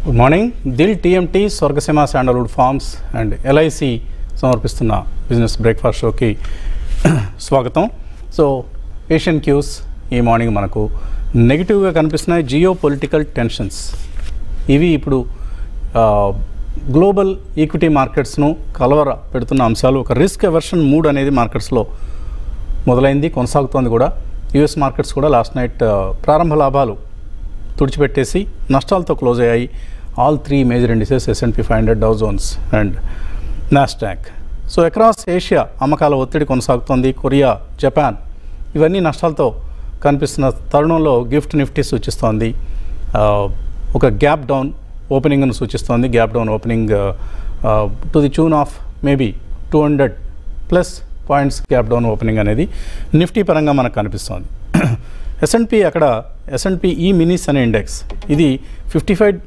Good morning Dil TMT Swargaseema sandalwood farms and LIC సమర్పిస్తున్న business breakfast షోకి స్వాగతం సో ఏషియన్ క్యూస్ ఈ మార్నింగ్ మనకు నెగిటివ్గా కనిపిస్తున్నాయి జియో పొలిటికల్ టెన్షన్స్ ఇవి ఇప్పుడు ఆ, గ్లోబల్ ఈక్విటీ మార్కెట్స్ను కలవర పెడుతున్న అంశాలు ఒక రిస్క్ ఎవర్షన్ మూడ్ అనేది మార్కెట్స్లో మొదలైంది కొనసాగుతోంది కూడా యుఎస్ మార్కెట్స్ కూడా లాస్ట్ నైట్ ఆ, ప్రారంభ లాభాలు తుడిచిపెట్టేసి నష్టాలతో క్లోజ్ అయ్యాయి all three major indices S and P five hundred Dow Jones and Nasdaq so across Asia అమ్మకాల ఒత్తిడి కొనసాగుతోంది కొరియా జపాన్ ఇవన్నీ నష్టాలతో కనిపిస్తున్న తరుణంలో గిఫ్ట్ నిఫ్టీ సూచిస్తోంది ఆ, ఒక గ్యాప్ డౌన్ ఓపెనింగ్ను సూచిస్తోంది gap down opening to the tune of maybe two hundred plus points gap down opening అనేది నిఫ్టీ పరంగా మనకు కనిపిస్తోంది ఎస్ఎన్పి అక్కడ ఎస్ఎన్పి ఈ మినిస్ అనే ఇండెక్స్ ఇది fifty five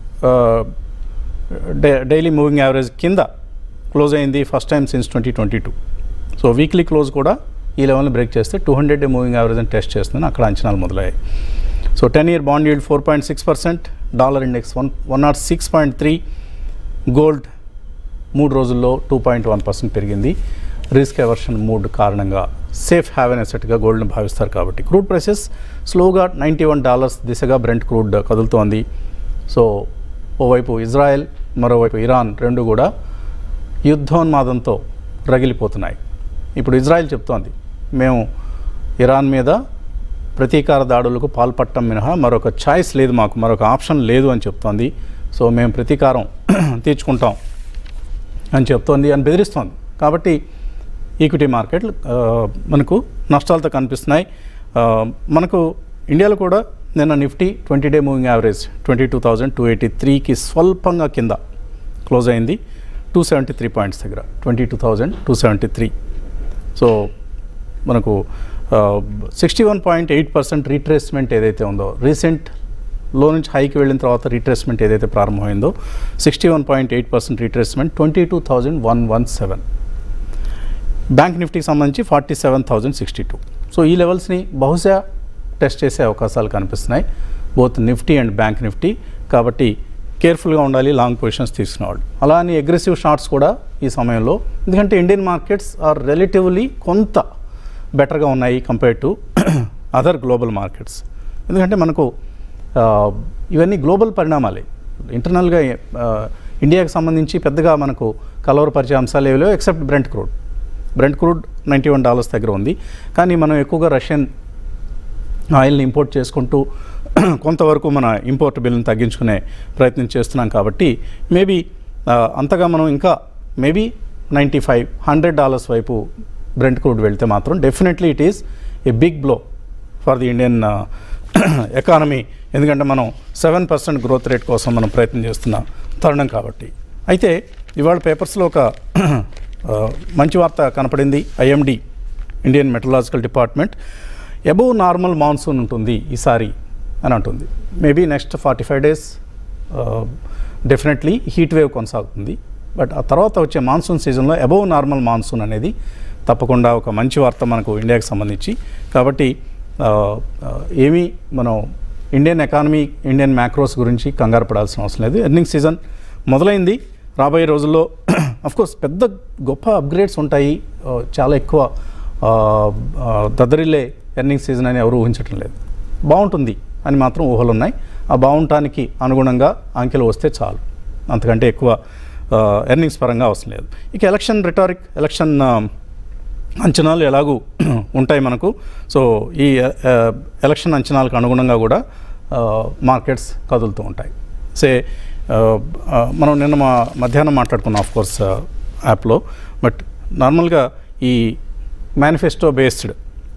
day daily moving average కింద క్లోజ్ అయింది first time since twenty twenty two so weekly close కూడా ఈ లెవెల్ని బ్రేక్ చేస్తే two hundred day moving average అని టెస్ట్ చేస్తుందని అక్కడ అంచనాలు మొదలయ్యాయి so ten year bond yield four point six percent dollar index one one nought six point three gold మూడు రోజుల్లో టూ పాయింట్ వన్ పర్సెంట్ పెరిగింది రిస్క్ ఎవర్షన్ మూడ్ కారణంగా safe haven ఎసెట్గా గోల్డ్ని భావిస్తారు కాబట్టి క్రూడ్ ప్రైసెస్ స్లోగా నైంటీ వన్ డాలర్స్ దిశగా Brent crude కదులుతోంది so ఓవైపు ఇజ్రాయెల్ మరోవైపు ఇరాన్ రెండు కూడా యుద్ధోన్మాదంతో రగిలిపోతున్నాయి ఇప్పుడు ఇజ్రాయెల్ చెప్తోంది మేము ఇరాన్ మీద ప్రతీకార దాడులకు పాల్పట్టం మినహా మరొక ఛాయిస్ లేదు మాకు మరొక ఆప్షన్ లేదు అని చెప్తోంది సో మేము ప్రతీకారం తీర్చుకుంటాం అని చెప్తోంది అని బెదిరిస్తోంది కాబట్టి ఈక్విటీ మార్కెట్లు ఆ, మనకు నష్టాలతో కనిపిస్తున్నాయి ఆ, మనకు ఇండియాలో కూడా నిన్న Nifty twenty day moving average twenty two thousand two eighty త్రీకి స్వల్పంగా కింద క్లోజ్ అయింది టూ సెవెంటీ త్రీ పాయింట్స్ దగ్గర twenty two thousand two seventy three so మనకు sixty one point eight percent retracement ఏదైతే ఉందో రీసెంట్ లో నుంచి హైకి వెళ్ళిన తర్వాత రీట్రేస్మెంట్ ఏదైతే ప్రారంభమైందో sixty one point eight percent retracement twenty two thousand one one seven bank నిఫ్టీకి సంబంధించి forty seven thousand sixty two so ఈ లెవెల్స్ని బహుశా టెస్ట్ చేసే అవకాశాలు కనిపిస్తున్నాయి both Nifty and bank Nifty కాబట్టి కేర్ఫుల్గా ఉండాలి లాంగ్ పొజిషన్స్ తీసుకునేవాళ్ళు అలా అని అగ్రెసివ్ షార్ట్స్ కూడా ఈ సమయంలో ఎందుకంటే ఇండియన్ మార్కెట్స్ ఆర్ రిలేటివ్లీ కొంత బెటర్గా ఉన్నాయి compare to other global markets ఎందుకంటే మనకు ఆ, ఇవన్నీ గ్లోబల్ పరిణామాలే ఇంటర్నల్గా ఆ, ఇండియాకి సంబంధించి పెద్దగా మనకు కలవరపరిచే అంశాలు ఏవో except Brent crude Brent crude ninety one dollars దగ్గర ఉంది కానీ మనం ఎక్కువగా రష్యన్ ఆయిల్ని ఇంపోర్ట్ చేసుకుంటూ కొంతవరకు మన ఇంపోర్ట్ బిల్ని తగ్గించుకునే ప్రయత్నం చేస్తున్నాం కాబట్టి మేబీ అంతగా మనం ఇంకా maybe ninety five hundred dollars వైపు బ్రెంట్ క్రూడ్ వెళ్తే మాత్రం definitely it is a big blow for the Indian economy ఎందుకంటే మనం సెవెన్ పర్సెంట్ గ్రోత్ రేట్ కోసం మనం ప్రయత్నం చేస్తున్న తరుణం కాబట్టి అయితే ఇవాళ పేపర్స్లో ఒక ఆ, మంచి వార్త కనపడింది IMD Indian meteorological department above normal monsoon ఉంటుంది ఈసారి అని అంటుంది maybe next forty five days definitely heat wave కొనసాగుతుంది బట్ ఆ తర్వాత వచ్చే మాన్సూన్ సీజన్లో అబోవ్ నార్మల్ మాన్సూన్ అనేది తప్పకుండా ఒక మంచి వార్త మనకు ఇండియాకి సంబంధించి కాబట్టి ఆ, ఆ, ఏమీ మనం ఇండియన్ ఎకానమీ ఇండియన్ మ్యాక్రోస్ గురించి కంగారు పడాల్సిన అవసరం లేదు ఎర్నింగ్ సీజన్ మొదలైంది రాబోయే రోజుల్లో కోర్స్ పెద్ద గొప్ప అప్గ్రేడ్స్ ఉంటాయి ఆ, చాలా ఎక్కువ ఆ, ఆ, దద్దరిల్లే ఎర్నింగ్ సీజన్ అని ఎవరు ఊహించటం లేదు బాగుంటుంది అని మాత్రం ఊహలు ఉన్నాయి ఆ బాగుంటానికి అనుగుణంగా అంకెలు వస్తే చాలు అంతకంటే ఎక్కువ ఎర్నింగ్స్ పరంగా అవసరం లేదు ఇక ఎలక్షన్ రిటారిక్ ఎలక్షన్ ఆ, అంచనాలు ఎలాగూ ఉంటాయి మనకు సో ఈ ఆ, ఎలక్షన్ అంచనాలకు అనుగుణంగా కూడా ఆ, మార్కెట్స్ కదులుతూ ఉంటాయి సే ఆ, ఆ, మనం నిన్న మా మధ్యాహ్నం మాట్లాడుకున్నాం ఆఫ్ కోర్స్ యాప్లో బట్ నార్మల్గా ఈ మేనిఫెస్టో బేస్డ్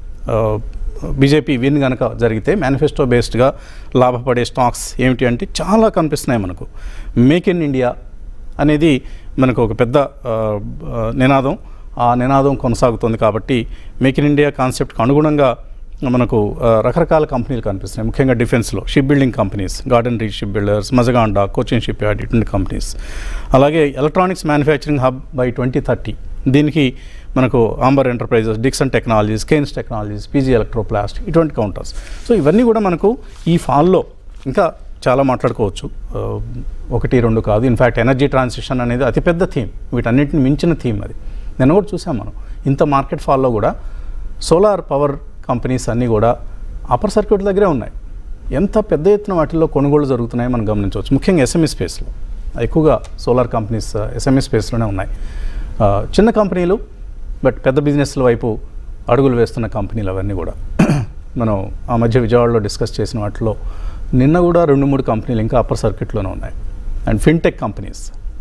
బీజేపీ విన్ కనుక జరిగితే మేనిఫెస్టో బేస్డ్గా లాభపడే స్టాక్స్ ఏమిటి అంటే చాలా కనిపిస్తున్నాయి మనకు మేక్ ఇన్ ఇండియా అనేది మనకు ఒక పెద్ద ఆ, ఆ, నినాదం ఆ నినాదం కొనసాగుతుంది కాబట్టి మేక్ ఇన్ ఇండియా కాన్సెప్ట్కి అనుగుణంగా మనకు ఆ, రకరకాల కంపెనీలు కనిపిస్తున్నాయి ముఖ్యంగా డిఫెన్స్లో ship building companies Garden Reach ship builders మజగాండా కోచిన్ షిప్ యార్డ్ ఇటువంటి కంపెనీస్ అలాగే electronics manufacturing hub by twenty thirty దీనికి మనకు Amber Enterprises Dixon Technologies Kaynes Technologies PG Electroplast ఇటువంటి కౌంటర్స్ సో ఇవన్నీ కూడా మనకు ఈ ఫాల్లో ఇంకా చాలా మాట్లాడుకోవచ్చు ఆ, ఒకటి రెండు కాదు ఇన్ఫ్యాక్ట్ ఎనర్జీ ట్రాన్సిషన్ అనేది అతిపెద్ద థీమ్ వీటన్నిటిని మించిన థీమ్ అది నిన్న కూడా చూసాం మనం ఇంత మార్కెట్ ఫాల్లో కూడా సోలార్ పవర్ కంపెనీస్ అన్నీ కూడా అప్పర్ సర్క్యూట్ దగ్గరే ఉన్నాయి ఎంత పెద్ద ఎత్తున వాటిల్లో కొనుగోలు జరుగుతున్నాయో మనం గమనించవచ్చు ముఖ్యంగా ఎస్ఎంఈ స్పేస్లో ఎక్కువగా సోలార్ కంపెనీస్ ఎస్ఎంఈ స్పేస్లోనే ఉన్నాయి ఆ, చిన్న కంపెనీలు బట్ పెద్ద బిజినెస్ల వైపు అడుగులు వేస్తున్న కంపెనీలు అవన్నీ కూడా మనం ఆ మధ్య విజయవాడలో డిస్కస్ చేసిన వాటిలో నిన్న కూడా రెండు మూడు కంపెనీలు ఇంకా అప్పర్ సర్క్యూట్లోనే ఉన్నాయి అండ్ ఫిన్టెక్ కంపెనీస్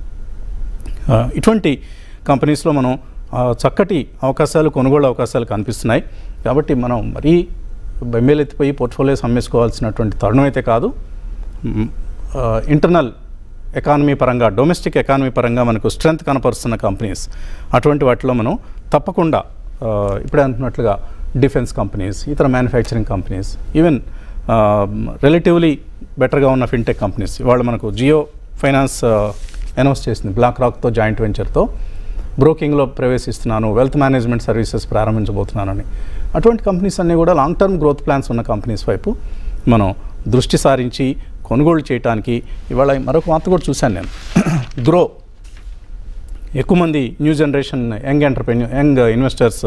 ఆ, ఇటువంటి కంపెనీస్లో మనం ఆ, చక్కటి అవకాశాలు కొనుగోలు అవకాశాలు కనిపిస్తున్నాయి కాబట్టి మనం మరీ బెంబేలెత్తిపోయి పోర్ట్ఫోలియోస్ అమ్మేసుకోవాల్సినటువంటి తరుణం అయితే కాదు ఇంటర్నల్ ఎకానమీ పరంగా డొమెస్టిక్ ఎకానమీ పరంగా మనకు స్ట్రెంగ్త్ కనపరుస్తున్న కంపెనీస్ అటువంటి వాటిలో మనం తప్పకుండా ఆ, ఇప్పుడే అంటున్నట్లుగా డిఫెన్స్ కంపెనీస్ ఇతర మ్యానుఫ్యాక్చరింగ్ కంపెనీస్ ఈవెన్ రిలేటివ్లీ బెటర్గా ఉన్న ఫిన్టెక్ కంపెనీస్ ఇవాళ మనకు జియో ఫైనాన్స్ అనౌన్స్ చేసింది బ్లాక్ రాక్తో జాయింట్ వెంచర్తో బ్రోకింగ్లో ప్రవేశిస్తున్నాను వెల్త్ మేనేజ్మెంట్ సర్వీసెస్ ప్రారంభించబోతున్నానని అటువంటి కంపెనీస్ అన్నీ కూడా లాంగ్ టర్మ్ గ్రోత్ ప్లాన్స్ ఉన్న కంపెనీస్ వైపు మనం దృష్టి సారించి కొనుగోలు చేయడానికి ఇవాళ మరొక వార్త కూడా చూశాను నేను గ్రో ఎక్కువ మంది new generation young entrepreneur young investors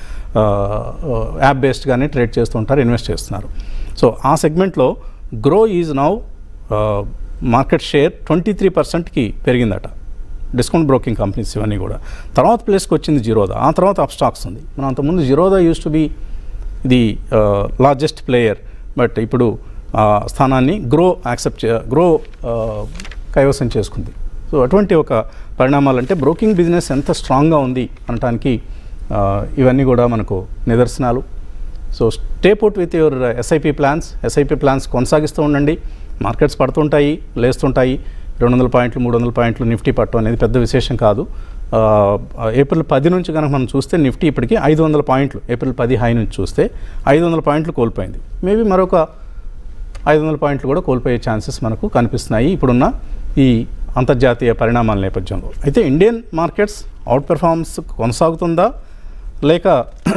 app బేస్డ్గానే ట్రేడ్ చేస్తుంటారు ఇన్వెస్ట్ చేస్తున్నారు సో ఆ సెగ్మెంట్లో Groww is now market share twenty three పర్సెంట్కి పెరిగిందట డిస్కౌంట్ బ్రోకింగ్ కంపెనీస్ ఇవన్నీ కూడా తర్వాత ప్లేస్కి వచ్చింది జీరోదా ఆ తర్వాత అప్ స్టాక్స్ ఉంది మనం అంతకుముందు Zerodha used to be the largest player but ఇప్పుడు ఆ స్థానాన్ని గ్రో యాక్సెప్ట్ చే గ్రో కైవసం చేసుకుంది సో అటువంటి ఒక పరిణామాలు అంటే బ్రోకింగ్ బిజినెస్ ఎంత స్ట్రాంగ్గా ఉంది అనటానికి ఆ, ఇవన్నీ కూడా మనకు నిదర్శనాలు so stay put with your SIP plans SIP plans కొనసాగిస్తూ ఉండండి మార్కెట్స్ పడుతుంటాయి లేస్తుంటాయి రెండు వందల పాయింట్లు మూడు వందల పాయింట్లు నిఫ్టీ పట్టడం అనేది పెద్ద విశేషం కాదు ఆ, ఏప్రిల్ పది నుంచి కనుక మనం చూస్తే నిఫ్టీ ఇప్పటికీ ఐదు వందల పాయింట్లు ఏప్రిల్ పది హై నుంచి చూస్తే ఐదు వందల పాయింట్లు కోల్పోయింది మేబీ మరొక ఐదు వందల పాయింట్లు కూడా కోల్పోయే ఛాన్సెస్ మనకు కనిపిస్తున్నాయి ఇప్పుడున్న ఈ అంతర్జాతీయ పరిణామాల నేపథ్యంలో అయితే ఇండియన్ మార్కెట్స్ అవుట్ పెర్ఫార్మెన్స్ కొనసాగుతుందా లేక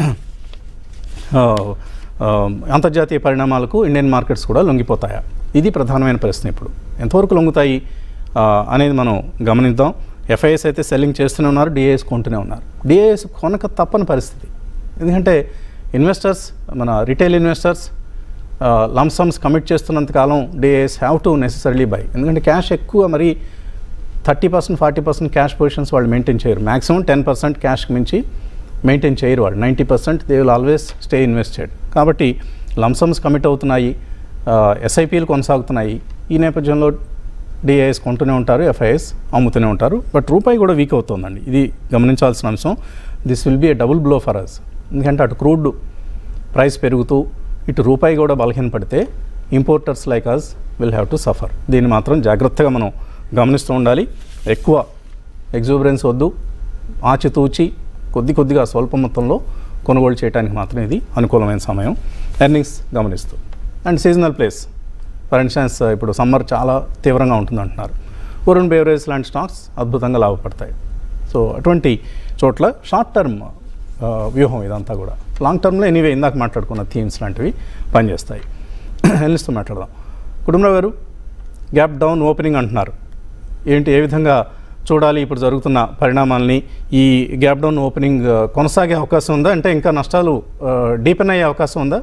ఆ, ఆ, అంతర్జాతీయ పరిణామాలకు ఇండియన్ మార్కెట్స్ కూడా లొంగిపోతాయా ఇది ప్రధానమైన ప్రశ్న ఇప్పుడు ఎంతవరకు లొంగుతాయి ఆ, అనేది మనం గమనిద్దాం ఎఫ్ఐఎస్ అయితే సెల్లింగ్ చేస్తూనే ఉన్నారు డిఏఎస్ కొంటూనే ఉన్నారు డిఏఎస్ కొనక తప్పని పరిస్థితి ఎందుకంటే ఇన్వెస్టర్స్ మన రిటైల్ ఇన్వెస్టర్స్ లంసమ్స్ కమిట్ చేస్తున్నంత కాలం DIIs have to necessarily buy ఎందుకంటే క్యాష్ ఎక్కువ మరి thirty percent forty percent cash positions వాళ్ళు మెయింటైన్ చేయరు మ్యాక్సిమం టెన్ పర్సెంట్ క్యాష్కి మించి మెయింటైన్ చేయరు వాళ్ళు ninety percent they will always stay invested కాబట్టి లంసమ్స్ కమిట్ అవుతున్నాయి ఎస్ఐపీలు కొనసాగుతున్నాయి ఈ నేపథ్యంలో డిఐఎస్ కొంటూనే ఉంటారు ఎఫ్ఐఎస్ అమ్ముతూనే ఉంటారు బట్ రూపాయి కూడా వీక్ అవుతుందండి ఇది గమనించాల్సిన అంశం this will be a double blow for us ఎందుకంటే అటు క్రూడ్ ప్రైస్ పెరుగుతూ ఇటు రూపాయి కూడా బలహీనపడితే importers like us will have to suffer దీన్ని మాత్రం జాగ్రత్తగా మనం గమనిస్తూ ఉండాలి ఎక్కువ ఎగ్జూబరెన్స్ వద్దు ఆచితూచి కొద్ది కొద్దిగా స్వల్ప మొత్తంలో కొనుగోలు చేయడానికి మాత్రం ఇది అనుకూలమైన సమయం ఎర్నింగ్స్ గమనిస్తూ and seasonal plays for instance ఇప్పుడు సమ్మర్ చాలా తీవ్రంగా ఉంటుంది అంటున్నారు వరుణ్ బేవరేజ్ లాంటి స్టాక్స్ అద్భుతంగా లాభపడతాయి సో అటువంటి చోట్ల షార్ట్ టర్మ్ వ్యూహం ఇదంతా కూడా లాంగ్ టర్మ్లో ఎనీవే ఇందాక మాట్లాడుకున్న థీమ్స్ లాంటివి పనిచేస్తాయి ఎన్నిస్తూ మాట్లాడదాం కుటుంబరావు గారు గ్యాప్ డౌన్ ఓపెనింగ్ అంటున్నారు ఏంటి ఏ విధంగా చూడాలి ఇప్పుడు జరుగుతున్న పరిణామాలని ఈ గ్యాప్ డౌన్ ఓపెనింగ్ ఆ, కొనసాగే అవకాశం ఉందా అంటే ఇంకా నష్టాలు డీపెన్ అయ్యే అవకాశం ఉందా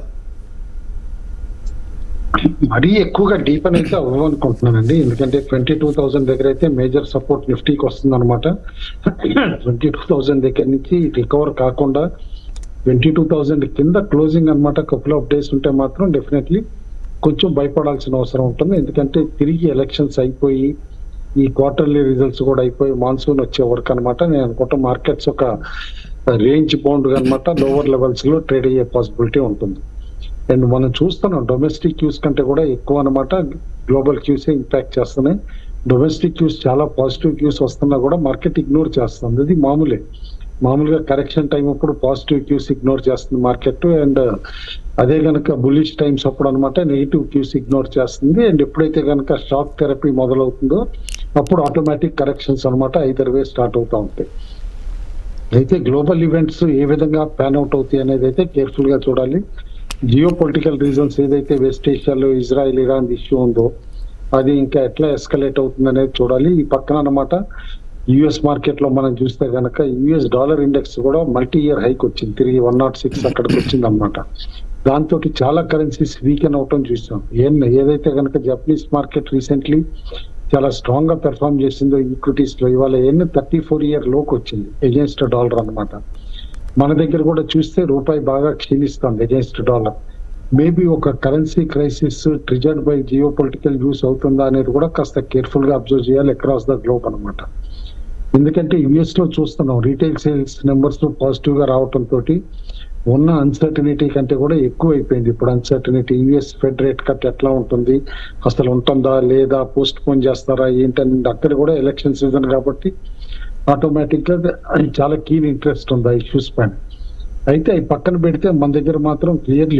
మరీ ఎక్కువగా డీపెన్ అయితే అవ్వవు అనుకుంటున్నానండి ఎందుకంటే ట్వంటీ టూ థౌసండ్ దగ్గర అయితే మేజర్ సపోర్ట్ నిఫ్టీకి వస్తుంది అనమాట ట్వంటీ టూ థౌసండ్ దగ్గర నుంచి రికవర్ కాకుండా ట్వంటీ టూ థౌసండ్ కింద క్లోజింగ్ అనమాట కపుల్ ఆఫ్ డేస్ ఉంటే మాత్రం డెఫినెట్లీ కొంచెం భయపడాల్సిన అవసరం ఉంటుంది ఎందుకంటే తిరిగి ఎలక్షన్స్ అయిపోయి ఈ క్వార్టర్లీ రిజల్ట్స్ కూడా అయిపోయి మాన్సూన్ వచ్చే వరకు అనమాట నేను అనుకుంటా మార్కెట్స్ ఒక రేంజ్ బౌండ్ అనమాట లోవర్ లెవెల్స్ లో ట్రేడ్ అయ్యే పాసిబిలిటీ ఉంటుంది అండ్ మనం చూస్తున్నాం డొమెస్టిక్ క్యూస్ కంటే కూడా ఎక్కువ అనమాట గ్లోబల్ క్యూస్ ఇంపాక్ట్ చేస్తున్నాయి డొమెస్టిక్ క్యూస్ చాలా పాజిటివ్ క్యూస్ వస్తున్నా కూడా మార్కెట్ ఇగ్నోర్ చేస్తుంది ఇది మామూలే మామూలుగా కరెక్షన్ టైం అప్పుడు పాజిటివ్ క్యూస్ ఇగ్నోర్ చేస్తుంది మార్కెట్ అండ్ అదే కనుక బులిష్ టైమ్స్ అప్పుడు అనమాట నెగిటివ్ క్యూస్ ఇగ్నోర్ చేస్తుంది అండ్ ఎప్పుడైతే కనుక షాక్ థెరపీ మొదలవుతుందో అప్పుడు ఆటోమేటిక్ కరెక్షన్స్ అనమాట ఐదర్ వే స్టార్ట్ అవుతా ఉంటాయి అయితే గ్లోబల్ ఈవెంట్స్ ఏ విధంగా ప్యాన్ అవుట్ అవుతాయి అనేది అయితే కేర్ఫుల్ గా చూడాలి జియో పొలిటికల్ రీజన్స్ ఏదైతే వెస్ట్ ఏషియాలో ఇజ్రాయెల్ ఇరాన్ ఇష్యూ ఉందో అది ఇంకా ఎట్లా ఎస్కలేట్ అవుతుంది అనేది చూడాలి ఈ పక్కన అన్నమాట యుఎస్ మార్కెట్ లో మనం చూస్తే కనుక యుఎస్ డాలర్ ఇండెక్స్ కూడా మల్టీ ఇయర్ హైక్ వచ్చింది తిరిగి వన్ నాట్ సిక్స్ అక్కడికి వచ్చింది అనమాట దాంతో చాలా కరెన్సీస్ వీకెన్ అవటం చూసాం ఏం ఏదైతే కనుక జపనీస్ మార్కెట్ రీసెంట్లీ చాలా స్ట్రాంగ్ గా పెర్ఫామ్ చేసిందో ఈక్విటీస్ లో ఇవాళ ఎన్ని థర్టీ ఫోర్ ఇయర్ లోకి వచ్చింది ఎగెన్స్ట్ డాలర్ అన్నమాట మన దగ్గర కూడా చూస్తే రూపాయి బాగా క్షీణిస్తుంది ఎగెన్స్ట్ డాలర్ మేబీ ఒక currency crisis triggered by geopolitical use అవుతుందా అనేది కూడా కాస్త కేర్ఫుల్ గా అబ్జర్వ్ చేయాలి అక్రాస్ ద గ్లోబ్ అన్నమాట ఎందుకంటే యుఎస్ లో చూస్తున్నాం రీటైల్ సేల్స్ నెంబర్స్ పాజిటివ్ గా రావటం తోటి ఉన్న అన్సర్టనిటీ కంటే కూడా ఎక్కువ అయిపోయింది ఇప్పుడు uncertainty US Fed rate cut ఎట్లా ఉంటుంది అసలు ఉంటుందా లేదా పోస్ట్ పోన్ చేస్తారా ఏంటని అక్కడ కూడా ఎలక్షన్ సీజన్ కాబట్టి ఆటోమేటిక్ గా చాలా కీన్ ఇంట్రెస్ట్ ఉంది ఆ ఇష్యూస్ పైన అయితే అవి పక్కన పెడితే మన దగ్గర మాత్రం క్లియర్లీ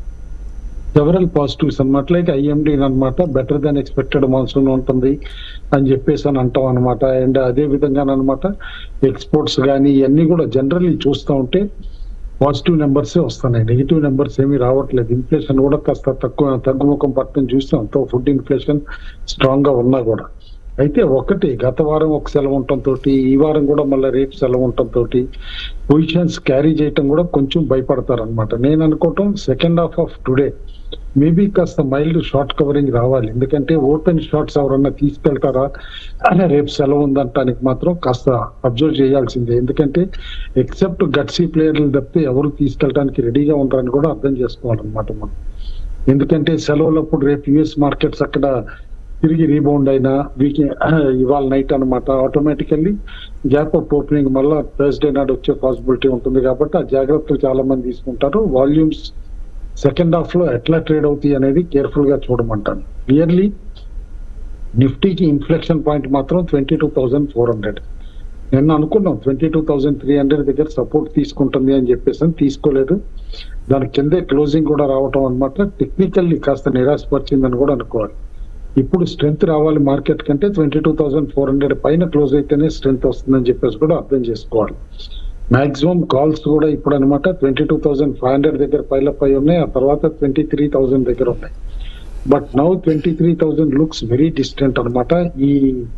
సెవరల్ పాజిటివ్స్ అనమాట లైక్ ఐఎండి అనమాట బెటర్ దాన్ ఎక్స్పెక్టెడ్ మాన్సూన్ ఉంటుంది అని చెప్పేసి అని అంటాం అనమాట అండ్ అదే విధంగా అనమాట ఎక్స్పోర్ట్స్ కానీ ఇవన్నీ కూడా జనరల్లీ చూస్తూ ఉంటే పాజిటివ్ నెంబర్స్ వస్తున్నాయి నెగిటివ్ నెంబర్స్ ఏమీ రావట్లేదు ఇన్ఫ్లేషన్ కూడా కాస్త తక్కువ తగ్గుముఖం పట్టడం చూస్తాం తో ఫుడ్ ఇన్ఫ్లేషన్ స్ట్రాంగ్ గా ఉన్నా కూడా అయితే ఒకటి గత వారం ఒక సెలవు ఉండటం తోటి ఈ వారం కూడా మళ్ళీ రేపు సెలవు ఉండటం తోటి పొజిషన్స్ క్యారీ చేయటం కూడా కొంచెం భయపడతారు అనమాట నేను అనుకోవటం second half of today maybe కాస్త మైల్డ్ షార్ట్ కవరింగ్ రావాలి ఎందుకంటే ఓపెన్ షార్ట్స్ ఎవరన్నా తీసుకెళ్తారా అని రేపు సెలవు ఉందంటానికి మాత్రం కాస్త అబ్జర్వ్ చేయాల్సిందే ఎందుకంటే ఎక్సెప్ట్ గట్సీ ప్లేయర్లు తప్పితే ఎవరు తీసుకెళ్ళడానికి రెడీగా ఉంటారని కూడా అర్థం చేసుకోవాలన్నమాట మనం ఎందుకంటే సెలవులప్పుడు రేపు యుఎస్ మార్కెట్స్ అక్కడ తిరిగి రీబౌండ్ అయినా వీక్ ఇవాళ నైట్ అన్నమాట ఆటోమేటికల్లీ గ్యాప్ అప్ ఓపెనింగ్ మళ్ళా థర్స్డే నాడు వచ్చే పాసిబిలిటీ ఉంటుంది కాబట్టి ఆ జాగ్రత్తలు చాలా మంది తీసుకుంటారు వాల్యూమ్స్ సెకండ్ హాఫ్ లో ఎట్లా ట్రేడ్ అవుతాయి అనేది కేర్ఫుల్ గా చూడమంటాను క్లియర్లీ నిఫ్టీకి ఇన్ఫ్లెక్షన్ పాయింట్ మాత్రం twenty two thousand four hundred నిన్న అనుకున్నాం twenty two thousand three hundred దగ్గర సపోర్ట్ తీసుకుంటుంది అని చెప్పేసి అని తీసుకోలేదు దాని కిందే క్లోజింగ్ కూడా రావటం అనమాట టెక్నికల్లీ కాస్త నిరాశపరిచిందని కూడా అనుకోవాలి ఇప్పుడు స్ట్రెంత్ రావాలి మార్కెట్ కంటే twenty two thousand four hundred పైన క్లోజ్ అయితేనే స్ట్రెంత్ వస్తుందని చెప్పేసి కూడా అర్థం చేసుకోవాలి మాక్సిమం కాల్స్ కూడా ఇప్పుడు అనమాట twenty two thousand five hundred దగ్గర పైలప్ అయి ఉన్నాయి ఆ తర్వాత ట్వంటీ త్రీ థౌసండ్ దగ్గర ఉన్నాయి but now twenty three thousand looks very distant అనమాట ఈ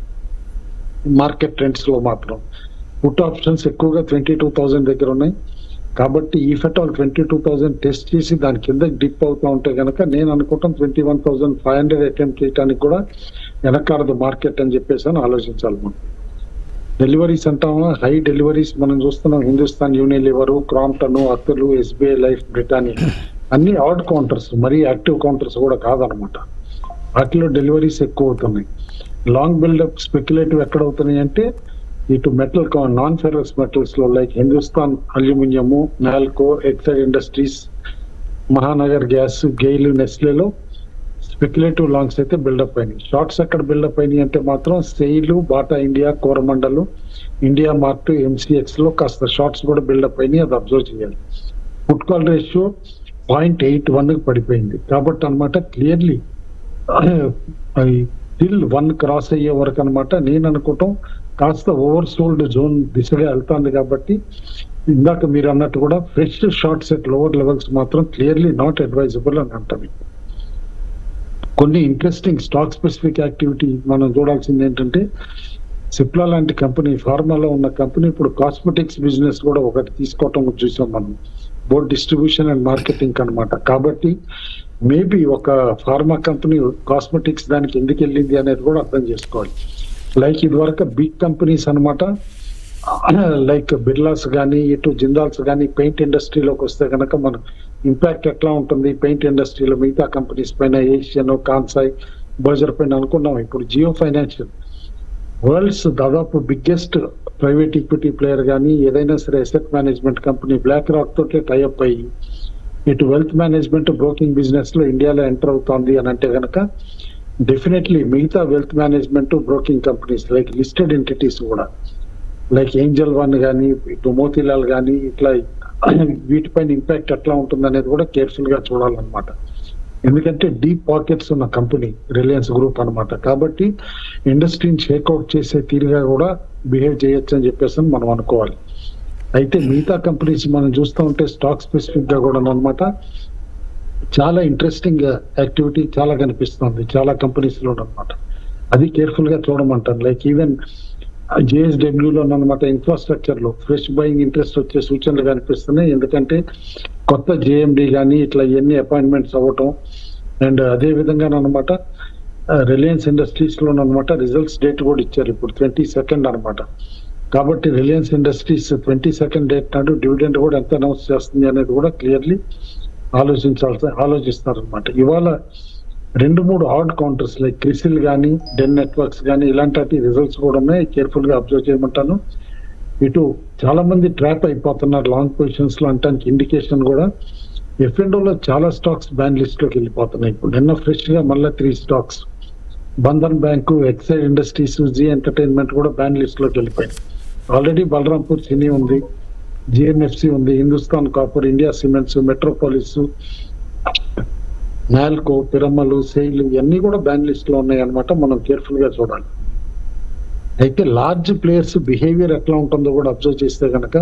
మార్కెట్ ట్రెండ్స్ లో మాత్రం పుట్ ఆప్షన్స్ ఎక్కువగా ట్వంటీ టూ థౌసండ్ దగ్గర ఉన్నాయి కాబట్టి ఈ ఫెట్ all twenty two thousand test చేసి దాని కింద డిప్ అవుతా ఉంటే కనుక నేను అనుకుంటాం twenty one thousand five hundred attempt చేయడానికి కూడా వెనకాడదు మార్కెట్ అని చెప్పేసి అని ఆలోచించాలి మనం డెలివరీస్ అంటామా హై డెలివరీస్ మనం చూస్తున్నాం హిందుస్థాన్ యూనిలివర్ క్రాంప్టన్ అత్తులు ఎస్బీఐ లైఫ్ బ్రిటానియా అన్ని ఆడ్ కౌంటర్స్ మరీ యాక్టివ్ కౌంటర్స్ కూడా కాదనమాట వాటిలో డెలివరీస్ ఎక్కువ అవుతున్నాయి లాంగ్ బిల్డప్ స్పెక్యులేటివ్ ఎక్కడ అవుతున్నాయి అంటే ఇటు మెటల్ నాన్ ఫెరస్ మెటల్స్ లో like Hindustan aluminium NALCO Exide Industries Mahanagar Gas GAIL నెస్లేలో స్పెక్యులేటివ్ లాంగ్స్ అయితే బిల్డప్ అయినాయి షార్ట్స్ ఎక్కడ బిల్డప్ అయినాయి అంటే మాత్రం SAIL Bata India Coromandel India Mart MCX లో కాస్త షార్ట్స్ కూడా బిల్డప్ అయినాయి అది అబ్జర్వ్ చేయాలి put call ratio point eight one పడిపోయింది కాబట్టి అనమాట క్లియర్లీ టిల్ వన్ క్రాస్ అయ్యే వరకు అనమాట నేను అనుకోవటం కాస్త ఓవర్ సోల్డ్ జోన్ దిశగా వెళ్తాంది కాబట్టి ఇందాక మీరు అన్నట్టు కూడా fresh shorts at lower levels మాత్రం క్లియర్లీ నాట్ అడ్వైజబుల్ అని అంటాను కొన్ని ఇంట్రెస్టింగ్ స్టాక్ స్పెసిఫిక్ యాక్టివిటీ మనం చూడాల్సింది ఏంటంటే సిప్లా లాంటి కంపెనీ ఫార్మాలో ఉన్న కంపెనీ ఇప్పుడు కాస్మెటిక్స్ బిజినెస్ కూడా ఒకటి తీసుకోవటం చూసాం మనం బోత్ డిస్ట్రిబ్యూషన్ అండ్ మార్కెటింగ్ అన్నమాట కాబట్టి మేబీ ఒక ఫార్మా కంపెనీ కాస్మెటిక్స్ దానికి ఎందుకు వెళ్ళింది అనేది కూడా అర్థం చేసుకోవాలి లైక్ ఇదివరకు బిగ్ కంపెనీస్ అన్నమాట లైక్ బిర్లాస్ కానీ ఇటు జిందాల్స్ కానీ పెయింట్ ఇండస్ట్రీలోకి వస్తే కనుక మనం ఇంపాక్ట్ ఎట్లా ఉంటుంది పెయింట్ ఇండస్ట్రీలో మిగతా కంపెనీస్ పైన ఏషియన్ కాన్సాయ్ బజర్ పైన అనుకున్నాం ఇప్పుడు జియో ఫైనాన్షియల్ వరల్డ్స్ దాదాపు బిగ్గెస్ట్ ప్రైవేట్ ఈక్విటీ ప్లేయర్ కానీ ఏదైనా సరే asset management company BlackRock తోటే టైఅప్ అయ్యి ఇటు వెల్త్ మేనేజ్మెంట్ బ్రోకింగ్ బిజినెస్ లో ఇండియాలో ఎంటర్ అవుతోంది అని అంటే కనుక డెఫినెట్లీ మిగతా wealth management broking companies like listed entities కూడా లైక్ ఏంజల్ వన్ కానీ ఇటు మోతీలాల్ కానీ ఇట్లా వీటిపైన ఇంపాక్ట్ ఎట్లా ఉంటుంది అనేది కూడా కేర్ఫుల్ గా చూడాలన్నమాట ఎందుకంటే డీప్ పాకెట్స్ ఉన్న కంపెనీ రిలయన్స్ గ్రూప్ అన్నమాట కాబట్టి ఇండస్ట్రీని షేక్అవుట్ చేసే తీరుగా కూడా బిహేవ్ చేయొచ్చు అని చెప్పేసి మనం అనుకోవాలి అయితే మిగతా కంపెనీస్ మనం చూస్తూ ఉంటే స్టాక్ స్పెసిఫిక్ గా కూడా అనమాట చాలా ఇంట్రెస్టింగ్ యాక్టివిటీ చాలా కనిపిస్తుంది చాలా కంపెనీస్ లో అనమాట అది కేర్ఫుల్ గా చూడమంటాను లైక్ ఈవెన్ జేఎస్డబ్ల్యూ లో అనమాట ఇన్ఫ్రాస్ట్రక్చర్ లో ఫ్రెష్ బయింగ్ ఇంట్రెస్ట్ వచ్చే సూచనలు కనిపిస్తున్నాయి ఎందుకంటే కొత్త జేఎండి కానీ ఇట్లా ఎన్ని అపాయింట్మెంట్స్ అవ్వటం అండ్ అదే విధంగా అనమాట రిలయన్స్ ఇండస్ట్రీస్ లో అనమాట రిజల్ట్స్ డేట్ కూడా ఇచ్చారు ఇప్పుడు ట్వంటీ సెకండ్ అనమాట కాబట్టి Reliance Industries twenty second date నాడు డివిడెండ్ కూడా ఎంత అనౌన్స్ చేస్తుంది అనేది కూడా క్లియర్లీ ఆలోచించాల్సి ఆలోచిస్తారనమాట ఇవాళ రెండు మూడు హార్డ్ కౌంటర్స్ లైక్ క్రిసిల్ కానీ డెన్ నెట్వర్క్స్ కానీ ఇలాంటి రిజల్ట్స్ కూడా ఉన్నాయి కేర్ఫుల్ గా అబ్జర్వ్ చేయమంటాను ఇటు చాలా మంది ట్రాప్ అయిపోతున్నారు లాంగ్ పొజిషన్స్ లో అంటానికి ఇండికేషన్ కూడా లో చాలా స్టాక్స్ బ్యాన్ లిస్ట్ లోకి వెళ్ళిపోతున్నాయి ఇప్పుడు నిన్న ఫ్రెష్ గా మళ్ళీ three stocks Bandhan Bank Exide Industries Zee Entertainment కూడా బ్యాన్ లిస్ట్ లోకి వెళ్ళిపోయింది ఆల్రెడీ బలరాంపూర్ సినీ ఉంది జిఎన్ఎఫ్సి ఉంది Hindustan Copper India Cements Metropolis NALCO Piramal SAIL ఇవన్నీ కూడా బ్యాన్ లిస్ట్ లో ఉన్నాయి అనమాట మనం కేర్ఫుల్ గా చూడాలి అయితే లార్జ్ ప్లేయర్స్ బిహేవియర్ ఎట్లా ఉంటుందో కూడా అబ్జర్వ్ చేస్తే గనక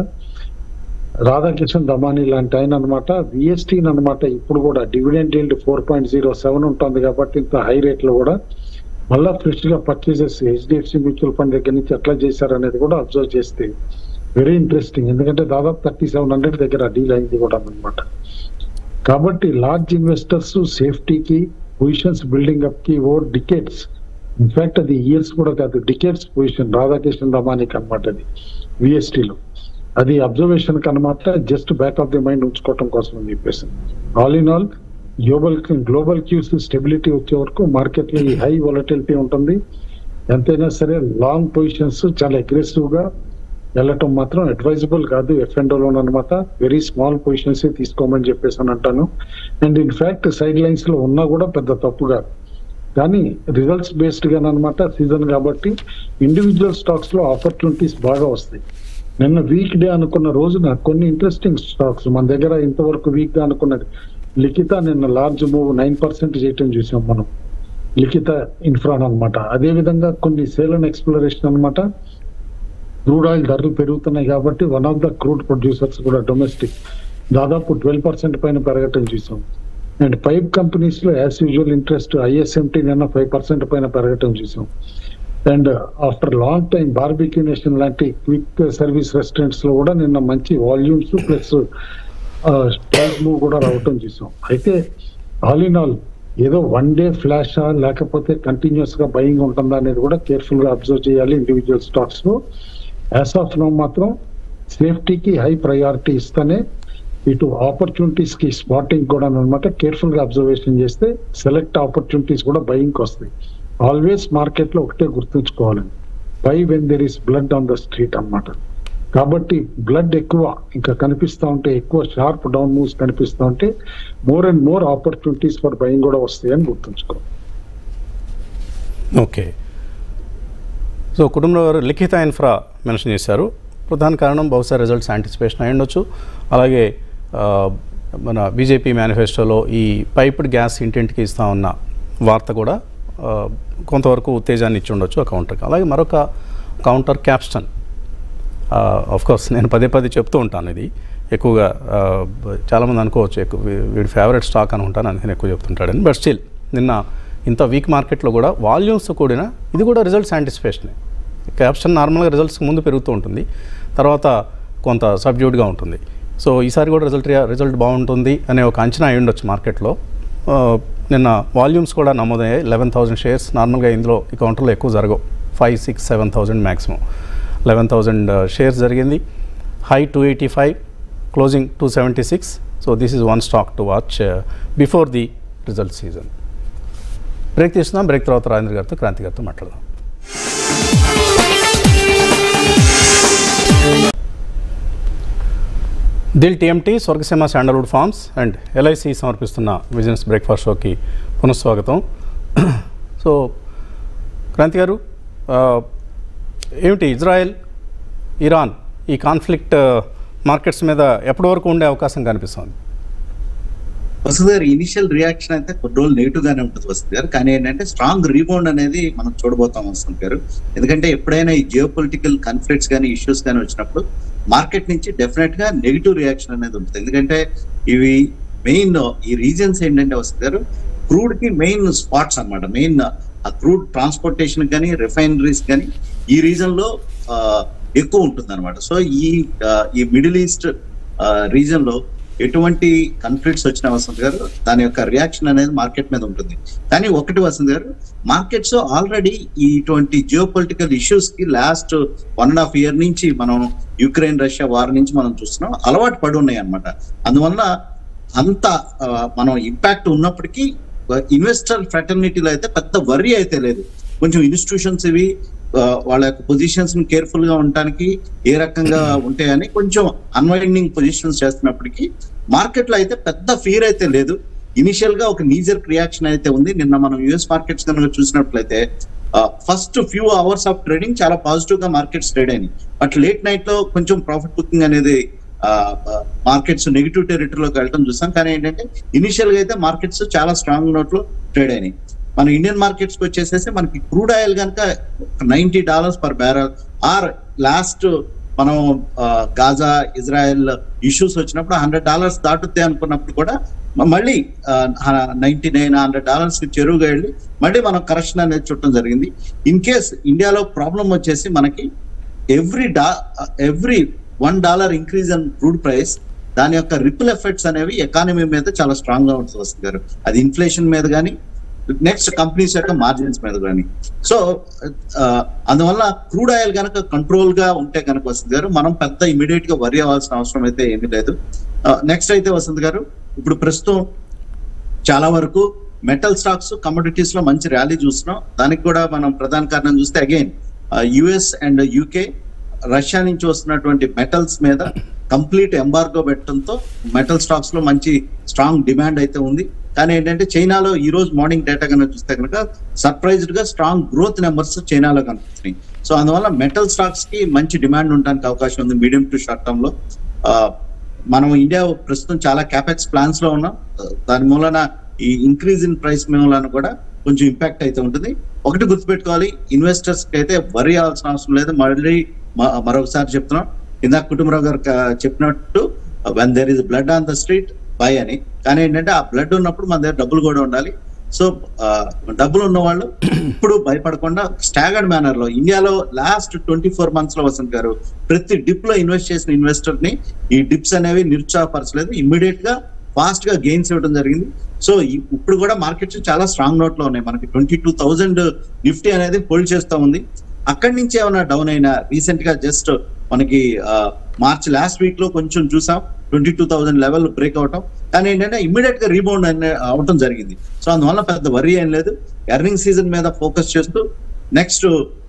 రాధాకిషన్ దమాని లాంటి ఆయన అనమాట విఎస్టీ అనమాట ఇప్పుడు కూడా dividend yield four point zero seven ఉంటుంది కాబట్టి ఇంత హై రేట్ లో కూడా మళ్ళా ఫ్రెష్ గా పర్చేసెస్ హెచ్డిఎఫ్సి మ్యూచువల్ ఫండ్ దగ్గర నుంచి ఎట్లా చేశారనేది కూడా అబ్జర్వ్ చేస్తే వెరీ ఇంట్రెస్టింగ్ ఎందుకంటే దాదాపు థర్టీ సెవెన్ హండ్రెడ్ దగ్గర డీల్ అయింది కూడా అనమాట కాబట్టి లార్జ్ ఇన్వెస్టర్స్ సేఫ్టీకి పొజిషన్స్ బిల్డింగ్ అప్ కి ఓవర్ డికేట్స్ ఇన్ఫాక్ట్ అది ఇయర్స్ కూడా కాదు డికేట్స్ పొజిషన్ రాధాకృష్ణ దమానికి అనమాట అది విఎస్టీలో అది అబ్జర్వేషన్ అనమాట just back of the mind ఉంచుకోవటం కోసం అని చెప్పేసి all in all global global cues stability వచ్చే వరకు మార్కెట్ లో ఈ హై వాలటిలిటీ ఉంటుంది ఎంతైనా సరే లాంగ్ పొజిషన్స్ చాలా అగ్రెసివ్ గా వెళ్ళటం మాత్రం అడ్వైజబుల్ కాదు ఎఫ్ అండ్ లోన్ అనమాట వెరీ స్మాల్ పొజిషన్స్ తీసుకోమని చెప్పేసి అని అంటాను అండ్ ఇన్ఫాక్ట్ సైడ్ లైన్స్ లో ఉన్నా కూడా పెద్ద తప్పు కాదు కానీ రిజల్ట్స్ బేస్డ్ గా అనమాట సీజన్ కాబట్టి ఇండివిజువల్ స్టాక్స్ లో ఆపర్చునిటీస్ బాగా వస్తాయి నిన్న వీక్ డే అనుకున్న రోజున కొన్ని ఇంట్రెస్టింగ్ స్టాక్స్ మన దగ్గర ఇంతవరకు వీక్ గా అనుకున్నది లిఖిత నిన్న లార్జ్ మూవ్ నైన్ పర్సెంట్ చేయటం చూసాం మనం లిఖిత ఇన్ఫ్రాన్ అనమాట అదే విధంగా కొన్ని సేల్ అండ్ ఎక్స్ప్లోరేషన్ అనమాట క్రూడ్ ఆయిల్ ధరలు పెరుగుతున్నాయి కాబట్టి one of the crude producers కూడా డొమెస్టిక్ దాదాపు ట్వెల్వ్ పర్సెంట్ పైన పెరగటం చూసాం అండ్ పైప్ కంపెనీస్ లో యాజ్ యూజువల్ ఇంట్రెస్ట్ ఐఎస్ఎంటీ నిన్న ఫైవ్ పర్సెంట్ పైన పెరగటం చూసాం and after long time Barbeque Nation లాంటి క్విక్ సర్వీస్ రెస్టారెంట్స్ లో కూడా నిన్న మంచి వాల్యూమ్స్ ప్లస్ స్టాక్ మూవ్ కూడా రావటం చూసాం అయితే ఆల్ ఇన్ ఆల్ ఏదో వన్ డే ఫ్లాషా లేకపోతే కంటిన్యూస్ గా బయింగ్ ఉంటుందా అనేది కూడా కేర్ఫుల్ గా అబ్జర్వ్ చేయాలి ఇండివిజువల్ స్టాక్స్ లో యాజ్ ఆఫ్ నో మాత్రం సేఫ్టీకి హై ప్రయారిటీ ఇస్తేనే ఇటు ఆపర్చునిటీస్ కి స్పాటింగ్ కూడా అనమాట కేర్ఫుల్ గా అబ్జర్వేషన్ చేస్తే సెలెక్ట్ ఆపర్చునిటీస్ కూడా బయింగ్ వస్తాయి ఆల్వేస్ మార్కెట్ లో ఒకటే గుర్తుంచుకోవాలండి buy when there is blood on the street అన్నమాట కాబట్టి బ్లడ్ ఎక్కువ ఇంకా కనిపిస్తా ఉంటే ఎక్కువ షార్ప్ డౌన్ మూవ్స్ కనిపిస్తా ఉంటే more and more opportunities for buying కూడా వస్తాయని గుర్తుంచుకోవాలి ఓకే సో కుటుంబంలో వారు లిఖిత ఇన్ఫ్రా మెన్షన్ చేశారు ప్రధాన కారణం బహుశా రిజల్ట్స్ యాంటిసిపేషన్ అయి ఉండొచ్చు అలాగే ఆ, మన బీజేపీ మేనిఫెస్టోలో ఈ పైప్డ్ గ్యాస్ ఇంటింటికి ఇస్తా ఉన్న వార్త కూడా ఆ, కొంతవరకు ఉత్తేజాన్ని ఇచ్చి ఉండొచ్చు ఆ కౌంటర్కి అలాగే మరొక కౌంటర్ క్యాప్స్టన్ ఆఫ్ కోర్స్ నేను పదే పదే చెప్తూ ఉంటాను ఇది ఎక్కువగా ఆ, బ- చాలామంది అనుకోవచ్చు ఎక్కువ వీ- వీడి ఫేవరెట్ స్టాక్ అనుకుంటాను అందుకని ఎక్కువ చెప్తుంటాడని బట్ స్టిల్ నిన్న ఇంత వీక్ మార్కెట్లో కూడా వాల్యూమ్స్ కూడిన ఇది కూడా రిజల్ట్స్ యాంటిసిపేషనే క్యాప్షన్ నార్మల్గా రిజల్ట్స్ ముందు పెరుగుతూ ఉంటుంది తర్వాత కొంత సబ్జ్యూడ్గా ఉంటుంది సో ఈసారి కూడా రిజల్ట్ రిజల్ట్ బాగుంటుంది అనే ఒక అంచనా అయి ఉండొచ్చు మార్కెట్లో ఆ, నిన్న వాల్యూమ్స్ కూడా నమోదయ్యాయి లెవెన్ థౌసండ్ షేర్స్ నార్మల్గా ఇందులో ఈ కౌంటర్లో ఎక్కువ జరగవు five six seven thousand maximum eleven thousand shares జరిగింది high two eighty five closing two seventy six so this is one stock to watch before the result season break తీసుకుందాం break తర్వాత రాజేంద్ర గారితో క్రాంతి గారితో మాట్లాడదాం Dil TMT Swargaseema sandalwood farms and LIC సమర్పిస్తున్న business breakfast షోకి పునఃస్వాగతం so Kranti గారు ఆ, ఏమిటి ఇజ్రాయెల్ ఇరాన్ ఈ కాన్ఫ్లిక్ట్ మార్కెట్స్ మీద ఎప్పటి వరకు ఉండే అవకాశం కనిపిస్తుంది వసతి గారు ఇనిషియల్ రియాక్షన్ అయితే కొన్ని రోజులు నెగిటివ్ గానే ఉంటుంది వసతి గారు కానీ ఏంటంటే స్ట్రాంగ్ రీబౌండ్ అనేది మనం చూడబోతాం వసంత్ గారు ఎందుకంటే ఎప్పుడైనా ఈ జియో పొలిటికల్ కాన్ఫ్లిక్ట్స్ కానీ ఇష్యూస్ కానీ వచ్చినప్పుడు మార్కెట్ నుంచి డెఫినెట్ గా నెగిటివ్ రియాక్షన్ అనేది ఉంటుంది ఎందుకంటే ఇవి మెయిన్ ఈ రీజన్స్ ఏంటంటే వస్తుంది గారు క్రూడ్ కి మెయిన్ స్పాట్స్ అన్నమాట మెయిన్ ఆ క్రూడ్ ట్రాన్స్పోర్టేషన్ కానీ రిఫైనరీస్ కానీ ఈ రీజన్ లో ఆ, ఎక్కువ ఉంటుంది అనమాట సో ఈ ఆ, ఈ మిడిల్ ఈస్ట్ రీజన్ లో ఎటువంటి కన్ఫ్లిక్ట్స్ వచ్చిన వసంత్ గారు దాని యొక్క రియాక్షన్ అనేది మార్కెట్ మీద ఉంటుంది కానీ ఒకటి వసంత్ గారు మార్కెట్స్ ఆల్రెడీ ఇటువంటి జియో పొలిటికల్ ఇష్యూస్ కి last one and half year నుంచి మనం యుక్రెయిన్ రష్యా వార్ నుంచి మనం చూస్తున్నాం అలవాటు పడి ఉన్నాయి అనమాట అందువల్ల అంత ఆ, మనం ఇంపాక్ట్ ఉన్నప్పటికీ ఇన్వెస్టర్ ఫ్రెటర్నిటీలో అయితే పెద్ద వరి అయితే లేదు కొంచెం ఇన్స్టిట్యూషన్స్ ఇవి ఆ, వాళ్ళ యొక్క పొజిషన్స్ ని కేర్ఫుల్ గా ఉండటానికి ఏ రకంగా ఉంటాయని కొంచెం అన్వైండింగ్ పొజిషన్స్ చేస్తున్నప్పటికీ మార్కెట్ లో అయితే పెద్ద ఫీర్ అయితే లేదు ఇనిషియల్ గా ఒక నీజర్ రియాక్షన్ అయితే ఉంది నిన్న మనం యుఎస్ మార్కెట్స్ కనుక చూసినట్లయితే first few hours of trading చాలా పాజిటివ్ గా మార్కెట్స్ ట్రేడ్ అయినాయి బట్ లేట్ నైట్ లో కొంచెం ప్రాఫిట్ బుకింగ్ అనేది మార్కెట్స్ నెగిటివ్ టెరిటరీలోకి వెళ్ళడం చూసాం కానీ ఏంటంటే ఇనిషియల్ గా అయితే మార్కెట్స్ చాలా స్ట్రాంగ్ నోట్ లో ట్రేడ్ అయినాయి మన ఇండియన్ మార్కెట్స్ కి వచ్చేసేసి మనకి క్రూడ్ ఆయిల్ కనుక ninety dollars per barrel or last మనం ఆ, గాజా ఇజ్రాయెల్ ఇష్యూస్ వచ్చినప్పుడు హండ్రెడ్ డాలర్స్ దాటుద్ది అనుకున్నప్పుడు కూడా మ- మళ్ళీ నైన్టీ నైన్ హండ్రెడ్ డాలర్స్ కి చెరువుగా వెళ్ళి మళ్ళీ మనం కరెక్షన్ అనేది చుట్టడం జరిగింది ఇన్ కేస్ ఇండియాలో ప్రాబ్లం వచ్చేసి మనకి ఎవ్రీ డా every one dollar increase in crude price దాని యొక్క రిపుల్ ఎఫెక్ట్స్ అనేవి ఎకానమీ మీద చాలా స్ట్రాంగ్ గా ఉంటుంది వస్తుంది గారు అది ఇన్ఫ్లేషన్ మీద కానీ నెక్స్ట్ కంపెనీస్ యొక్క మార్జిన్స్ మీద కానీ సో అందువల్ల క్రూడ్ ఆయిల్ కనుక కంట్రోల్ గా ఉంటే కనుక వస్తుంది గారు మనం పెద్ద ఇమీడియట్ గా వరి అవ్వాల్సిన అవసరం అయితే ఏమీ లేదు నెక్స్ట్ అయితే వసంత్ గారు ఇప్పుడు ప్రస్తుతం చాలా వరకు మెటల్ స్టాక్స్ కమోడిటీస్ లో మంచి ర్యాలీ చూస్తున్నాం దానికి కూడా మనం ప్రధాన కారణం చూస్తే again US and UK Russia నుంచి వస్తున్నటువంటి మెటల్స్ మీద కంప్లీట్ ఎంబార్గో పెట్టడంతో మెటల్ స్టాక్స్ లో మంచి స్ట్రాంగ్ డిమాండ్ అయితే ఉంది కానీ ఏంటంటే చైనాలో ఈ రోజు మార్నింగ్ డేటా కనుక చూస్తే కనుక సర్ప్రైజ్డ్ గా స్ట్రాంగ్ గ్రోత్ నెంబర్స్ చైనాలో కనిపిస్తున్నాయి సో అందువల్ల మెటల్ స్టాక్స్ కి మంచి డిమాండ్ ఉండడానికి అవకాశం ఉంది మీడియం టు షార్ట్ టర్మ్ లో ఆ, మనం ఇండియా ప్రస్తుతం చాలా క్యాపెక్స్ ప్లాన్స్ లో ఉన్నాం దాని మూలన ఈ ఇంక్రీజ్ ఇన్ ప్రైస్ మూలన కూడా కొంచెం ఇంపాక్ట్ అయితే ఉంటుంది ఒకటి గుర్తుపెట్టుకోవాలి ఇన్వెస్టర్స్ కి అయితే వరి అవ్వాల్సిన అవసరం లేదు మళ్ళీ మ- మరొకసారి చెప్తున్నాం ఇందాక కుటుంబరావు గారు క- చెప్పినట్టు when there is blood on the street buy అని కానీ ఏంటంటే ఆ బ్లడ్ ఉన్నప్పుడు మన దగ్గర డబ్బులు కూడా ఉండాలి సో డబ్బులు ఉన్న వాళ్ళు ఇప్పుడు భయపడకుండా స్టాగర్డ్ మేనర్ లో ఇండియాలో లాస్ట్ ట్వంటీ ఫోర్ మంత్స్ లో వసంత్ గారు ప్రతి డిప్ లో ఇన్వెస్ట్ చేసిన ఇన్వెస్టర్ ని ఈ డిప్స్ అనేవి నిరుత్సాహపరచలేదు ఇమ్మీడియట్ గా ఫాస్ట్ గా గెయిన్స్ ఇవ్వడం జరిగింది సో ఈ- ఇప్పుడు కూడా మార్కెట్స్ చాలా స్ట్రాంగ్ నోట్ లో ఉన్నాయి మనకి ట్వంటీ టూ థౌజండ్ నిఫ్టీ అనేది హోల్డ్ చేస్తా ఉంది అక్కడి నుంచి ఏమైనా డౌన్ అయినా రీసెంట్ గా జస్ట్ మనకి మార్చ్ లాస్ట్ వీక్ లో కొంచెం చూసాం twenty two thousand level break అవటం కానీ ఏంటంటే ఇమ్మీడియట్ గా రీబౌండ్ అనే అవటం జరిగింది సో అందువల్ల పెద్ద వరి ఏం లేదు ఎర్నింగ్ సీజన్ మీద ఫోకస్ చేస్తూ నెక్స్ట్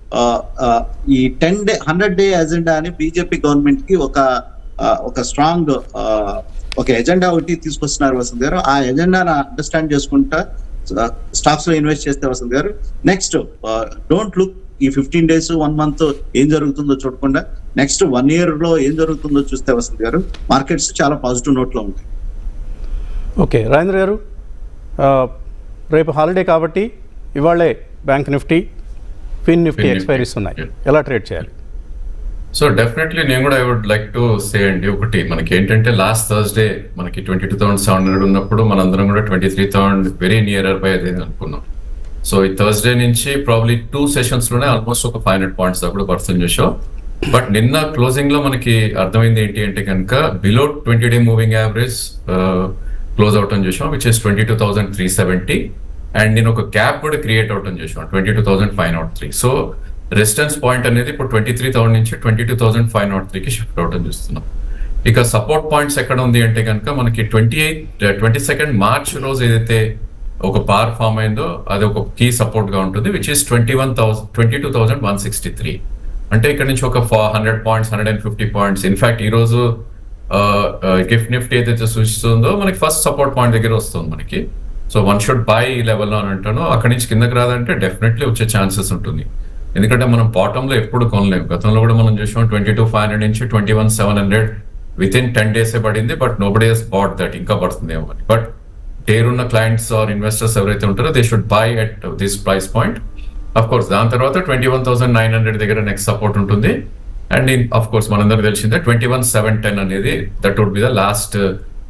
ఈ ten day hundred day agenda అని బీజేపీ గవర్నమెంట్ కి ఒక ఆ, ఒక స్ట్రాంగ్ ఒక ఎజెండా ఒకటి తీసుకొస్తున్నారు వసంత్ గారు ఆ ఎజెండాను అండర్స్టాండ్ చేసుకుంటా స్టాక్స్ లో ఇన్వెస్ట్ చేస్తే వసంత్ గారు నెక్స్ట్ డోంట్ లుక్ ఈ ఫిఫ్టీన్ డేస్ వన్ మంత్ ఏం జరుగుతుందో చూడకుండా నెక్స్ట్ వన్ ఇయర్ లో ఏం జరుగుతుందో చూస్తే వసంత్ గారు మార్కెట్స్ చాలా పాజిటివ్ నోట్ లో ఉంటాయి ఓకే రాజేంద్ర గారు ఆ, రేపు హాలిడే కాబట్టి ఇవాళే bank Nifty Fin Nifty Fin Nifty. Expiries ఉన్నాయి Yeah. ఎలా ట్రేడ్ చేయాలి సో డెఫినెట్లీ నేను కూడా I would like to say అండి ఒకటి మనకి ఏంటంటే లాస్ట్ థర్స్డే మనకి twenty two thousand seven hundred ఉన్నప్పుడు మనందరం కూడా twenty three thousand very near by అదే అనుకున్నాం సో ఈ థర్స్డే నుంచి ప్రాబ్లీ టూ సెషన్స్ లోనే ఆల్మోస్ట్ ఒక ఫైవ్ హండ్రెడ్ పాయింట్స్ దాకా కూడా పర్సన్ చేసాం బట్ నిన్న క్లోజింగ్ లో మనకి అర్థమైంది ఏంటి అంటే కనుక below twenty day moving average close అవటం చేసాం which is twenty two thousand three seventy and నేను ఒక క్యాప్ కూడా క్రియేట్ అవటం చేసాం twenty two thousand five nought three so resistance point అనేది ఇప్పుడు ట్వంటీ త్రీ థౌసండ్ నుంచి twenty two thousand five nought త్రీకి షిఫ్ట్ అవటం చూస్తున్నాం ఇక సపోర్ట్ పాయింట్స్ ఎక్కడ ఉంది అంటే కనుక మనకి twenty eight twenty second March రోజు ఏదైతే ఒక పార్ ఫామ్ అయిందో అది ఒక కీ సపోర్ట్ గా ఉంటుంది which is twenty one thousand twenty two thousand one sixty three అంటే ఇక్కడ నుంచి ఒక hundred points hundred and fifty points in fact ఈ రోజు గిఫ్ట్ నిఫ్టీ ఏదైతే సూచిస్తుందో మనకి ఫస్ట్ సపోర్ట్ పాయింట్ దగ్గర వస్తుంది మనకి so one should buy level అని అంటాను అక్కడి నుంచి కిందకి రాదంటే డెఫినెట్లీ వచ్చే ఛాన్సెస్ ఉంటుంది ఎందుకంటే మనం బాటమ్ లో ఎప్పుడు కొనలేము గతంలో కూడా మనం చూసాం ట్వంటీ టూ ఫైవ్ హండ్రెడ్ నుంచి twenty one seven hundred within ten days పడింది but nobody has bought that ఇంకా పడుతుందేమో అని బట్ డేర్ ఉన్న క్లయింట్స్ ఆర్ ఇన్వెస్టర్స్ ఎవరైతే ఉంటారో they should buy at this price point of course దాని తర్వాత twenty one thousand nine hundred దగ్గర నెక్స్ట్ సపోర్ట్ ఉంటుంది అండ్ ఇన్ అఫ్ కోర్స్ మనందరికి తెలిసిందే ట్వంటీ వన్ సెవెన్ టెన్ అనేది that would be the last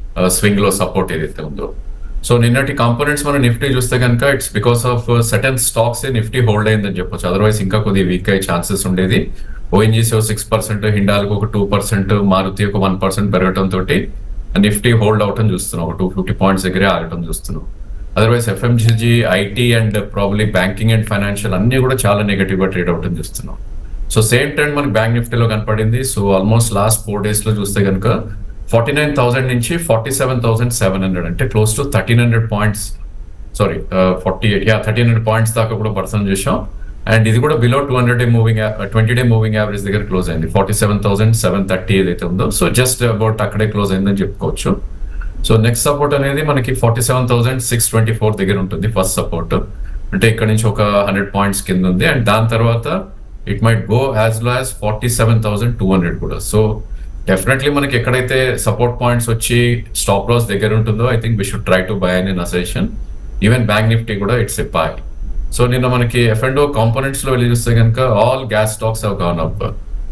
swing లో సపోర్ట్ ఏదైతే ఉందో సో నిన్నటి కాంపోనెంట్స్ మనం నిఫ్టీ చూస్తే కనుక it's because of certain stocks Nifty hold అయిందని చెప్పొచ్చు అదర్వైజ్ ఇంకా కొద్దిగా వీక్ అయ్యే ఛాన్సెస్ ఉండేది ఓఎన్జీసీ సిక్స్ పర్సెంట్ హిండాల్కి ఒక టూ పర్సెంట్ మారుతి ఒక వన్ పర్సెంట్ పెరగడం తోటి నిఫ్టీ హోల్డ్ అవటం చూస్తున్నాం ఒక టూ ఫిఫ్టీ పాయింట్స్ దగ్గరే ఆగటం చూస్తున్నాం otherwise FMCG IT and probably banking and financial అన్ని కూడా చాలా నెగటివ్ గా ట్రేడ్ అవటం చూస్తున్నాం సో సేమ్ ట్రెండ్ మనకి బ్యాంక్ నిఫ్టీలో కనపడింది so almost last four days లో చూస్తే కనుక ఫార్టీ నైన్ థౌసండ్ నుంచి forty seven thousand seven hundred అంటే close to thirteen hundred points sorry forty eight yeah thirteen hundred points దాకా కూడా పర్సన్ చేసాం అండ్ ఇది కూడా below two hundred day moving twenty day moving average దగ్గర క్లోజ్ అయింది forty seven thousand seven thirty ఏదైతే ఉందో సో జస్ట్ అబౌట్ అక్కడే క్లోజ్ అయిందని చెప్పుకోవచ్చు సో నెక్స్ట్ సపోర్ట్ అనేది మనకి forty seven thousand six twenty four దగ్గర ఉంటుంది ఫస్ట్ సపోర్ట్ అంటే ఇక్కడ నుంచి ఒక హండ్రెడ్ పాయింట్స్ కింద ఉంది అండ్ దాని తర్వాత it might go as low as forty seven thousand two hundred కూడా సో డెఫినెట్లీ మనకి ఎక్కడైతే సపోర్ట్ పాయింట్స్ వచ్చి స్టాప్ లాస్ దగ్గర ఉంటుందో I think we should try to buy on a session even bank Nifty కూడా ఇట్స్ ఎ బాయ్ సో నిన్న మనకి F and oh components లో వెళ్ళి చూస్తే కనుక all gas stocks have gone up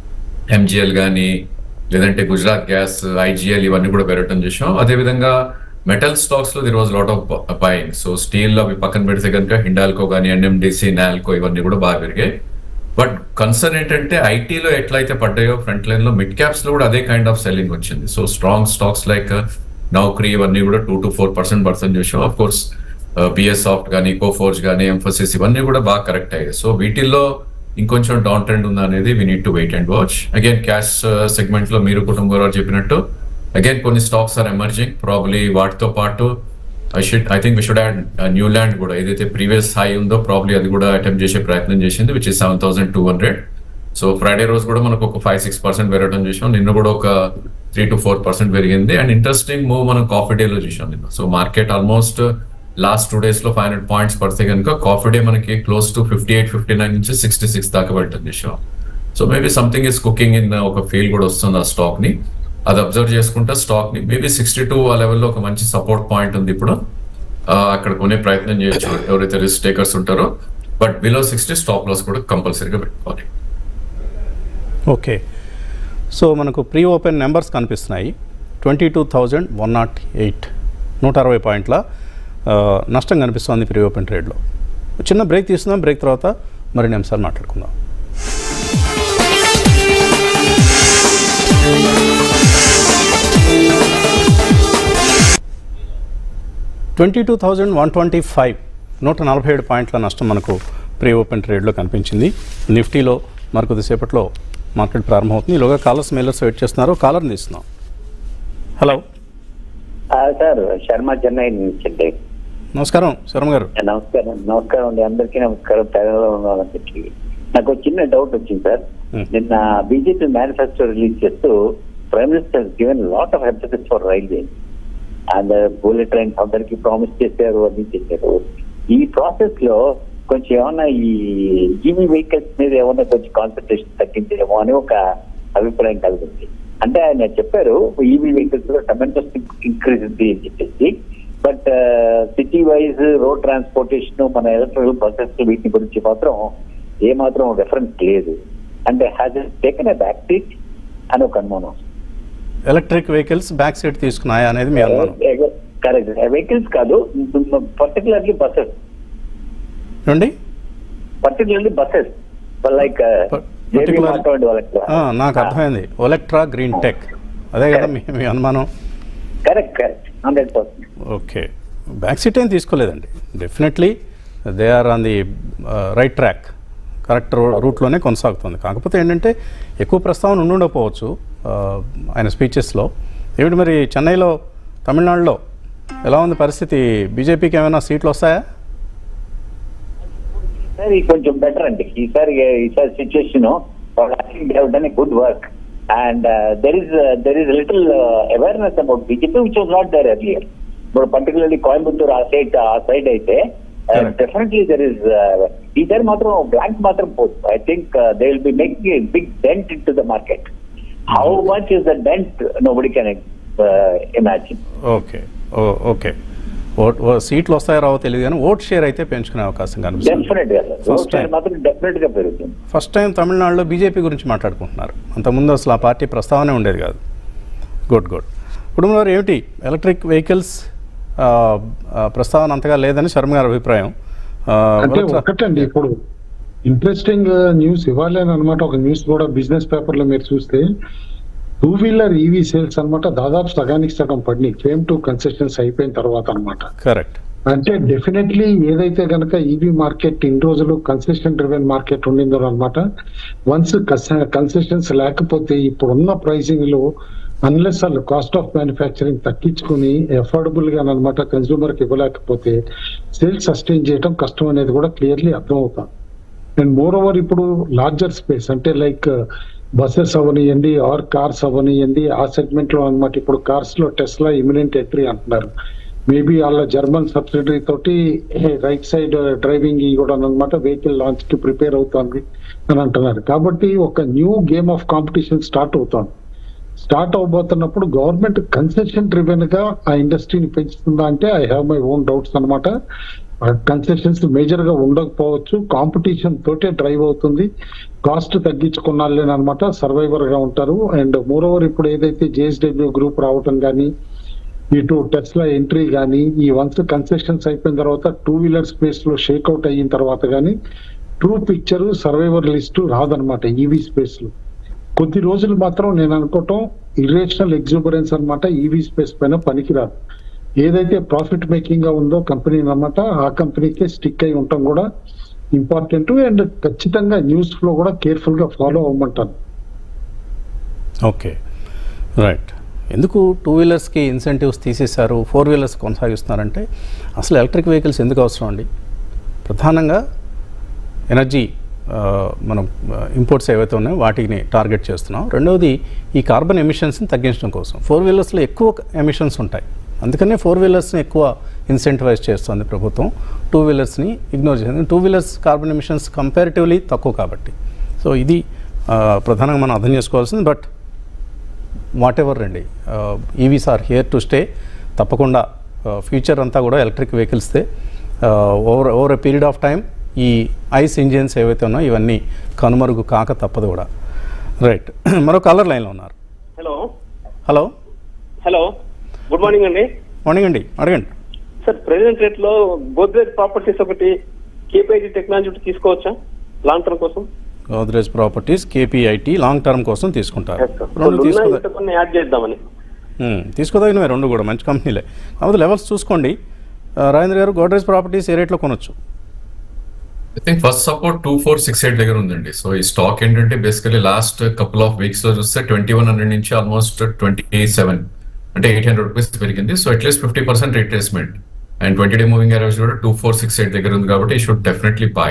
MGL కానీ లేదంటే గుజరాత్ గ్యాస్ ఐజిఎల్ ఇవన్నీ కూడా పెరగటం చూసాం అదేవిధంగా మెటల్ స్టాక్స్ లో ది రోజు lot of buying so steel అవి పక్కన పెడితే కనుక హిండాల్కో కానీ ఎన్ఎండిసి నాల్కో ఇవన్నీ కూడా బాగా పెరిగాయి బట్ కన్సర్న్ ఏంటంటే ఐటీలో ఎట్లయితే పడ్డాయో ఫ్రంట్ లైన్ లో మిడ్ క్యాప్స్ లో కూడా అదే కైండ్ ఆఫ్ సెల్లింగ్ వచ్చింది so strong stocks like Naukri ఇవన్నీ కూడా two to four percent percent చూసాం ఆఫ్ కోర్స్ బిఎస్ సాఫ్ట్ కానీ కోఫోర్జ్ కానీ ఎంఫోసిస్ ఇవన్నీ కూడా బాగా కరెక్ట్ అయ్యాయి సో వీటిల్లో ఇంకొంచెం డౌన్ ట్రెండ్ ఉందా అనేది we need to wait and watch again cash segment లో మీరు కుటుంబ గారు చెప్పినట్టు అగైన్ కొన్ని స్టాక్స్ ఆర్ ఎమర్జింగ్ ప్రాబ్లీ వాటితో పాటు I should I think we should add Neuland కూడా ఏదైతే ప్రీవియస్ హై ఉందో ప్రాబ్లీ అది కూడా అటెంప్ట్ చేసే ప్రయత్నం చేసింది which is seven thousand two hundred so Friday రోజు కూడా మనకు ఒక ఫైవ్ సిక్స్ పర్సెంట్ పెరగడం చూసాం నిన్న కూడా ఒక త్రీ టు ఫోర్ పర్సెంట్ పెరిగింది అండ్ ఇంట్రెస్టింగ్ మూవ్ మనం కాఫీ డేలో చూసాం నిన్న so market almost last two days లో ఫైవ్ హండ్రెడ్ పాయింట్స్ పడితే కనుక కాఫీ డే మనకి close to fifty eight fifty nine నుంచి సిక్స్టీ సిక్స్ దాకా పెట్టడం చూసాం so maybe something is cooking in ఒక ఫీల్ కూడా వస్తుంది ఆ స్టాక్ ని అది అబ్జర్వ్ చేసుకుంటే స్టాక్ ని మేబీ సిక్స్టీ టూ ఆ లెవెల్లో ఒక మంచి సపోర్ట్ పాయింట్ ఉంది ఇప్పుడు ఆ, అక్కడ కొనే ప్రయత్నం చేయొచ్చు ఎవరైతే రిస్క్ టేకర్స్ ఉంటారో but below sixty stop loss కూడా కంపల్సరీగా పెట్టుకోవాలి ఓకే సో మనకు ప్రీ ఓపెన్ నెంబర్స్ కనిపిస్తున్నాయి twenty two thousand one nought eight నూట అరవై పాయింట్ల ఆ, నష్టం కనిపిస్తుంది ప్రీ ఓపెన్ ట్రేడ్లో చిన్న బ్రేక్ తీసుకుందాం బ్రేక్ తర్వాత మరిన్ని అంశాలు మాట్లాడుకుందాం twenty two thousand one twenty five నూట నలభై ఏడు పాయింట్ల నష్టం మనకు ప్రీ ఓపెన్ ట్రేడ్లో కనిపించింది నిఫ్టీలో మరికొద్ది సేపట్లో మార్కెట్ ప్రారంభమవుతుంది ఈలోగా కాలర్స్ మెయిలర్స్ వెయిట్ చేస్తున్నారు కాలర్ని తీస్తున్నాం హలో ఆ, సార్ శర్మ చెన్నై నుంచి అండి నమస్కారం శర్మ గారు నమస్కారం నమస్కారం అండి అందరికీ నమస్కారం తెలంగాణ ఉన్న వాళ్ళందరికీ నాకు ఒక చిన్న డౌట్ వచ్చింది సార్ Hmm. నిన్న బీజేపీ మేనిఫెస్టో రిలీజ్ చేస్తూ prime minister given lot of emphasis for railway and bullet trains అందరికి ప్రామిస్ చేశారు అన్ని చేశారు ఈ ప్రాసెస్ లో కొంచెం ఏమన్నా ఈ ఈవీ వెహికల్స్ మీద ఏమన్నా కొంచెం కాన్సన్ట్రేషన్ తగ్గించేమో అని ఒక అభిప్రాయం కలిగింది అంటే ఆయన చెప్పారు ఈవీ వెహికల్స్ లో టమెంటస్ ఇంక్రీజ్ ఉంది అని చెప్పేసి but city wise road transportation మన ఎలక్ట్రికల్ బస్సెస్ వీటి గురించి మాత్రం ఏ మాత్రం రెఫరెన్స్ లేదు అంటే has taken a back seat అని ఒక అనుమానం ఎలక్ట్రిక్ వెహికల్స్ బ్యాక్ సీట్ తీసుకున్నాయా అనేది మీ అనుమానం కరెక్ట్ వెహికల్స్ కాదు పర్టికులర్లీ బస్సెస్ ఏమండి particularly buses like Par- particular- అటువంటి వాళ్ళకి ఆ, నాకు అర్థమైంది ఒలెక్ట్రా గ్రీన్ టెక్ అదే కదా మీ మీ అనుమానం correct correct hundred percent okay back seat ఏం తీసుకోలేదండి definitely they are on the right track correct రూట్లోనే కొనసాగుతుంది కాకపోతే ఏంటంటే ఎక్కువ ప్రస్తావన ఉండుండకపోవచ్చు ఆ, ఆయన స్పీచెస్లో ఏమిటి మరి చెన్నైలో తమిళనాడులో ఎలా ఉంది పరిస్థితి బీజేపీకి ఏమైనా సీట్లు వస్తాయా ఈసారి కొంచెం బెటర్ అండి ఈసారి ఈసారి situation done good work and there is there is little awareness about BJP which was not there earlier ఇప్పుడు పర్టికులర్లీ కోయంబత్తూర్ ఆ సైడ్ ఆ సైడ్ అయితే Correct. డెఫినెట్లీ దెర్ ఇస్ ఈసారి మాత్రం బ్లాంక్ మాత్రం పోదు I think they will be making big dent into the market how much is the dent nobody can imagine okay ఓ okay vote ఓ సీట్లు వస్తాయో రావో తెలియదు కానీ ఓట్ షేర్ అయితే పెంచుకునే అవకాశం కనిపిస్తుంది డెఫినెట్ గా First time. మాత్రం డెఫినెట్ గా పెరుగుతుంది ఫస్ట్ టైం తమిళనాడులో బీజేపీ గురించి మాట్లాడుకుంటున్నారు అంతకుముందు అసలు ఆ పార్టీ ప్రస్తావనే ఉండేది కాదు గుడ్ గుడ్ కుటుంబం వారు ఏమిటి ఎలక్ట్రిక్ వెహికల్స్ ఆ, ఆ, ప్రస్తావన అంతగా లేదని శర్మ గారి అభిప్రాయం ఆ, అంటే వరప్ర- ఒకటండి ఇప్పుడు ఇంట్రెస్టింగ్ న్యూస్ ఇవ్వాలనమాట ఒక న్యూస్ కూడా బిజినెస్ పేపర్ లో మీరు చూస్తే టూ వీలర్ ఈవీ సేల్స్ అన్నమాట దాదాపు సగానికి సగం పడినాయి ఫేమ్ టు కన్సెషన్స్ అయిపోయిన తర్వాత అన్నమాట కరెక్ట్ అంటే డెఫినెట్లీ ఏదైతే గనక ఈవీ మార్కెట్ ఇన్ని రోజులు కన్సెషన్ డ్రివెన్ మార్కెట్ ఉండిందో అనమాట వన్స్ కన్సెషన్స్ లేకపోతే ఇప్పుడున్న ప్రైసింగ్ లో అన్లెస్ వాళ్ళు కాస్ట్ ఆఫ్ మ్యానుఫ్యాక్చరింగ్ తగ్గించుకుని అఫోర్డబుల్ గా అనమాట కన్స్యూమర్ కి ఇవ్వలేకపోతే సేల్స్ సస్టైన్ చేయడం కష్టం అనేది కూడా క్లియర్లీ అర్థం అవుతాం అండ్ మోర్ ఓవర్ ఇప్పుడు లార్జర్ స్పేస్ అంటే లైక్ బస్సెస్ అవనియండి ఆర్ కార్స్ అవనియండి ఆ సెగ్మెంట్ లో అన్నమాట ఇప్పుడు కార్స్ లో టెస్లా ఇమినెంట్ ఎంట్రీ అంటున్నారు మేబీ వాళ్ళ జర్మన్ సబ్సిడరీ తోటి రైట్ సైడ్ డ్రైవింగ్ కూడా అనమాట వెహికల్ లాంచ్ కి ప్రిపేర్ అవుతుంది అని అంటున్నారు కాబట్టి ఒక new game of competition start అవుతుంది స్టార్ట్ అవబోతున్నప్పుడు గవర్నమెంట్ కన్సెషన్ డ్రివెన్ గా ఆ ఇండస్ట్రీని పెంచుతుందా అంటే I have my own doubts అనమాట కన్సెషన్స్ మేజర్ గా ఉండకపోవచ్చు కాంపిటీషన్ తోటే డ్రైవ్ అవుతుంది కాస్ట్ తగ్గించుకున్నాళ్ళని అనమాట సర్వైవర్ గా ఉంటారు అండ్ మోర్ ఓవర్ ఇప్పుడు ఏదైతే జేఎస్డబ్ల్యూ గ్రూప్ రావటం కానీ ఇటు టెస్లా ఎంట్రీ కానీ ఈ వన్స్ కన్సెషన్స్ అయిపోయిన తర్వాత టూ వీలర్ స్పేస్ లో షేక్అవుట్ అయిన తర్వాత కానీ ట్రూ పిక్చర్ సర్వైవర్ లిస్ట్ రాదనమాట ఈవీ స్పేస్ లో కొద్ది రోజులు మాత్రం నేను అనుకోవటం ఇరేషనల్ ఎగ్జూబరెన్స్ అన్నమాట ఈవీ స్పేస్ పైన పనికిరాదు ఏదైతే ప్రాఫిట్ మేకింగ్ గా ఉందో కంపెనీ అన్నమాట ఆ కంపెనీకే స్టిక్ అయి ఉండటం కూడా ఇంపార్టెంట్ అండ్ ఖచ్చితంగా న్యూస్ ఫ్లో కూడా కేర్ఫుల్ గా ఫాలో అవ్వమంటాను ఓకే రైట్ ఎందుకు టూ వీలర్స్కి ఇన్సెంటివ్స్ తీసేశారు ఫోర్ వీలర్స్ కొనసాగిస్తున్నారంటే అసలు ఎలక్ట్రిక్ వెహికల్స్ ఎందుకు అవసరం అండి ప్రధానంగా ఎనర్జీ ఆ, మనం ఇంపోర్ట్స్ ఏవైతే ఉన్నాయో వాటిని టార్గెట్ చేస్తున్నాం రెండవది ఈ కార్బన్ ఎమిషన్స్ని తగ్గించడం కోసం ఫోర్ వీలర్స్లో ఎక్కువ ఎమిషన్స్ ఉంటాయి అందుకనే ఫోర్ వీలర్స్ని ఎక్కువ ఇన్సెంటివైజ్ చేస్తుంది ప్రభుత్వం టూ వీలర్స్ని ఇగ్నోర్ చేస్తుంది two wheelers carbon emissions comparatively తక్కువ కాబట్టి సో ఇది ఆ, ప్రధానంగా మనం అర్థం చేసుకోవాల్సింది బట్ వాట్ ఎవర్ అండి EVs are here to stay తప్పకుండా ఫ్యూచర్ అంతా కూడా ఎలక్ట్రిక్ వెహికల్స్తే over over a period of time ఈ ఐస్ ఇంజిన్స్ ఏవైతే ఉన్నాయో ఇవన్నీ కనుమరుగు కాక తప్పదు కూడా రైట్ మరో కలర్ లైన్లో ఉన్నారు hello hello hello good morning అండి మార్నింగ్ అండి అడగండి సార్ ప్రెసెంట్ రేట్ లో గోద్రేజ్ ప్రాపర్టీస్ ఒకటి కేపీఐటీ టెక్నాలజీ ఒకటి తీసుకోవచ్చా లాంగ్ టర్మ్ కోసం Godrej properties KPIT long term కోసం తీసుకుంటారు Yes, sir. రెండు రెండు ఉన్నాయి, తీసుకోదా ఇంకా కొన్ని యాడ్ చేద్దామని తీసుకోదగినవి రెండు కూడా మంచి కంపెనీలే కాకపోతే లెవెల్స్ చూసుకోండి ఆ, రాజేంద్ర గారు గోడ్రేజ్ ప్రాపర్టీస్ ఏ రేట్లో కొనొచ్చు I think first support two four six eight దగ్గర ఉందండి సో ఈ స్టాక్ ఏంటంటే basically last couple of weeks లో చూస్తే ట్వంటీ వన్ హండ్రెడ్ నుంచి ఆల్మోస్ట్ ట్వంటీ సెవెన్ అంటే ఎయిట్ హండ్రెడ్ రూపీస్ పెరిగింది so at least fifty percent retracement and twenty day moving average కూడా టూ ఫోర్ సిక్స్ ఎయిట్ దగ్గర ఉంది కాబట్టి ఈ should definitely buy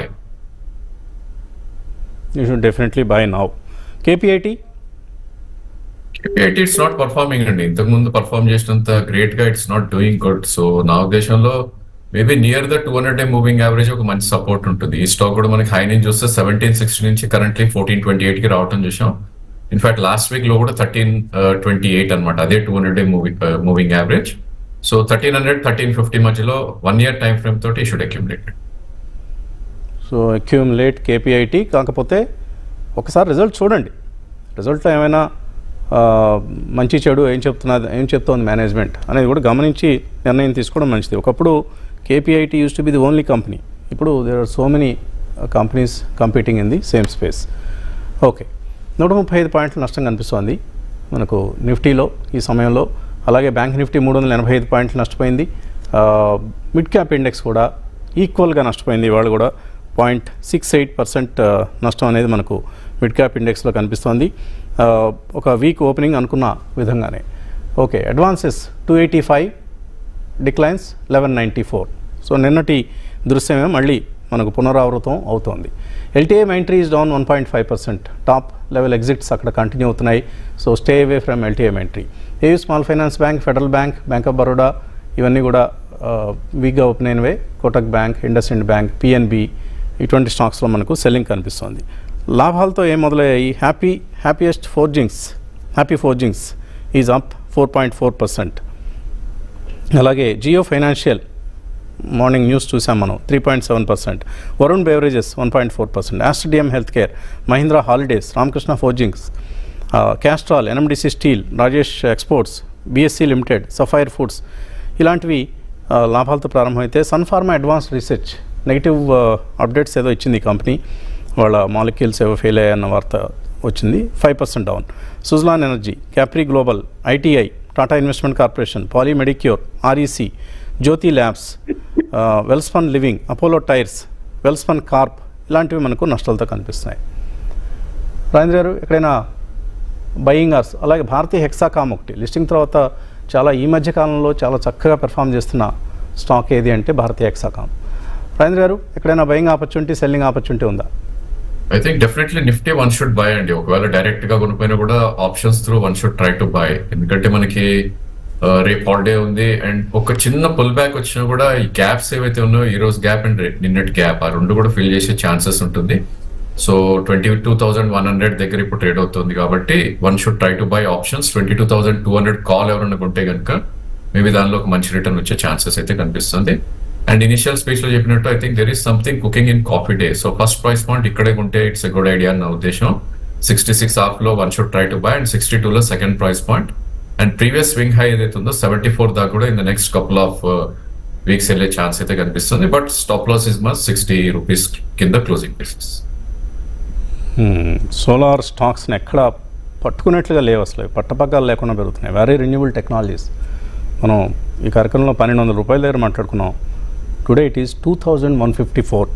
you should definitely buy now KPIT KPIT it's not performing అండి ఇంతకు ముందు పర్ఫార్మ్ చేసినంత గ్రేట్ గా it's not doing good so నా ఉద్దేశంలో maybe near the two hundred day moving average ఒక మంచి సపోర్ట్ ఉంటుంది ఈ స్టాక్ కూడా మనకి హై నుంచి చూస్తే సెవెంటీన్ సిక్స్టీ నుంచి కరెంట్లీ ఫోర్టీన్ ట్వంటీ ఎయిట్ కి రావటం చూసాం ఇన్ఫాక్ట్ లాస్ట్ వీక్ లో కూడా థర్టీన్ ట్వంటీ ఎయిట్ అనమాట అదే two hundred day moving moving average so thirteen hundred thirteen fifty మధ్యలో వన్ ఇయర్ టైం ఫ్రేమ్ తోటి should accumulate so accumulate KPIT కాకపోతే ఒకసారి రిజల్ట్ చూడండి రిజల్ట్లో ఏమైనా ఆ, మంచి చెడు ఏం చెప్తున్నది ఏం చెప్తోంది మేనేజ్మెంట్ అనేది కూడా గమనించి నిర్ణయం తీసుకోవడం మంచిది ఒకప్పుడు KPIT used to be the only company ఇప్పుడు there are so many companies competing in the same space okay నూట ముప్పై ఐదు పాయింట్ల నష్టం కనిపిస్తోంది మనకు నిఫ్టీలో ఈ సమయంలో అలాగే బ్యాంక్ నిఫ్టీ మూడు వందల ఎనభై ఐదు పాయింట్లు నష్టపోయింది ఆ, మిడ్ క్యాప్ ఇండెక్స్ కూడా ఈక్వల్గా నష్టపోయింది ఇవాళ కూడా పాయింట్ సిక్స్ ఎయిట్ పర్సెంట్ నష్టం అనేది మనకు మిడ్ క్యాప్ ఇండెక్స్లో కనిపిస్తోంది ఆ, ఒక వీక్ ఓపెనింగ్ అనుకున్న విధంగానే okay advances two eighty five declines eleven ninety four so నిన్నటి దృశ్యమే మళ్ళీ మనకు పునరావృతం అవుతోంది LTI Mindtree is down one point five percent top level exits అక్కడ కంటిన్యూ అవుతున్నాయి so stay away from LTI Mindtree AU small finance bank federal bank bank of Baroda ఇవన్నీ కూడా వీక్గా ఓపెన్ అయినవే Kotak bank IndusInd bank PNB ఇటువంటి స్టాక్స్లో మనకు selling కనిపిస్తోంది లాభాలతో ఏం మొదలయ్యాయి happy happiest forgings happy forgings is up four point four percent అలాగే జియో ఫైనాన్షియల్ మార్నింగ్ న్యూస్ చూసాం మనం three point seven percent Varun beverages one point four percent Aster DM health care Mahindra holidays Ramakrishna forgings Castrol NMDC steel Rajesh exports BSE limited sapphire foods ఇలాంటివి ఆ, లాభాలతో ప్రారంభమైతే sun pharma advanced research negative updates ఏదో ఇచ్చింది ఈ company వాళ్ళ మాలిక్యూల్స్ ఏవో ఫెయిల్ అయ్యాయన్న వార్త వచ్చింది five percent down Suzlon energy Capri global ITI Tata investment corporation poly medicure REC Jyothy labs Welspun living Apollo tyres Welspun corp ఇలాంటివి మనకు నష్టాలతో కనిపిస్తున్నాయి రాజేంద్ర గారు ఎక్కడైనా బయింగ్ అవర్స్ అలాగే భారతీయ హెక్సాకామ్ ఒకటి లిస్టింగ్ తర్వాత చాలా ఈ మధ్య కాలంలో చాలా చక్కగా పెర్ఫామ్ చేస్తున్న స్టాక్ ఏది అంటే భారతీయ హెక్సాకామ్ రాజేంద్ర గారు ఎక్కడైనా బయింగ్ ఆపర్చునిటీ సెల్లింగ్ ఆపర్చునిటీ ఉందా I think definitely Nifty one should buy అండి ఒకవేళ డైరెక్ట్ గా కొనుక్పోయినా కూడా options through one should try to buy ఎందుకంటే మనకి ఆ, రేపు హాలిడే ఉంది అండ్ ఒక చిన్న పుల్ బ్యాక్ వచ్చినా కూడా ఈ గ్యాప్స్ ఏవైతే ఉన్నాయో ఈ రోజు గ్యాప్ అండ్ నిన్నటి గ్యాప్ ఆ రెండు కూడా ఫిల్ చేసే ఛాన్సెస్ ఉంటుంది so twenty two thousand one hundred దగ్గర ఇప్పుడు ట్రేడ్ అవుతుంది కాబట్టి one should try to buy options twenty two thousand two hundred call ఎవరైనా కొంటే కనుక మేబీ దానిలో ఒక మంచి రిటర్న్ వచ్చే ఛాన్సెస్ అయితే కనిపిస్తుంది అండ్ ఇనిషియల్ స్పేస్ లో చెప్పినట్టు I think there is something cooking in Coffee Day so first price point ఇక్కడే కొంటే ఇట్స్ ఎ గుడ్ ఐడియా నా ఉద్దేశం సిక్స్టీ సిక్స్ హాఫ్ లో one should try to buy and sixty two లో second price point and previous swing high ఏదైతే ఉందో seventy four దాకా కూడా in the next couple of weeks వెళ్ళే ఛాన్స్ అయితే కనిపిస్తుంది but stop loss is must sixty rupees కింద closing basis solar స్టాక్స్ని ఎక్కడ పట్టుకున్నట్లుగా లేవు అసలు పట్టపగ్గాలు లేకుండా పెరుగుతున్నాయి వెరీ రెన్యూబుల్ టెక్నాలజీస్ మనం ఈ కార్యక్రమంలో పన్నెండు వందల రూపాయల దగ్గర మాట్లాడుకున్నాం today it is two thousand one fifty four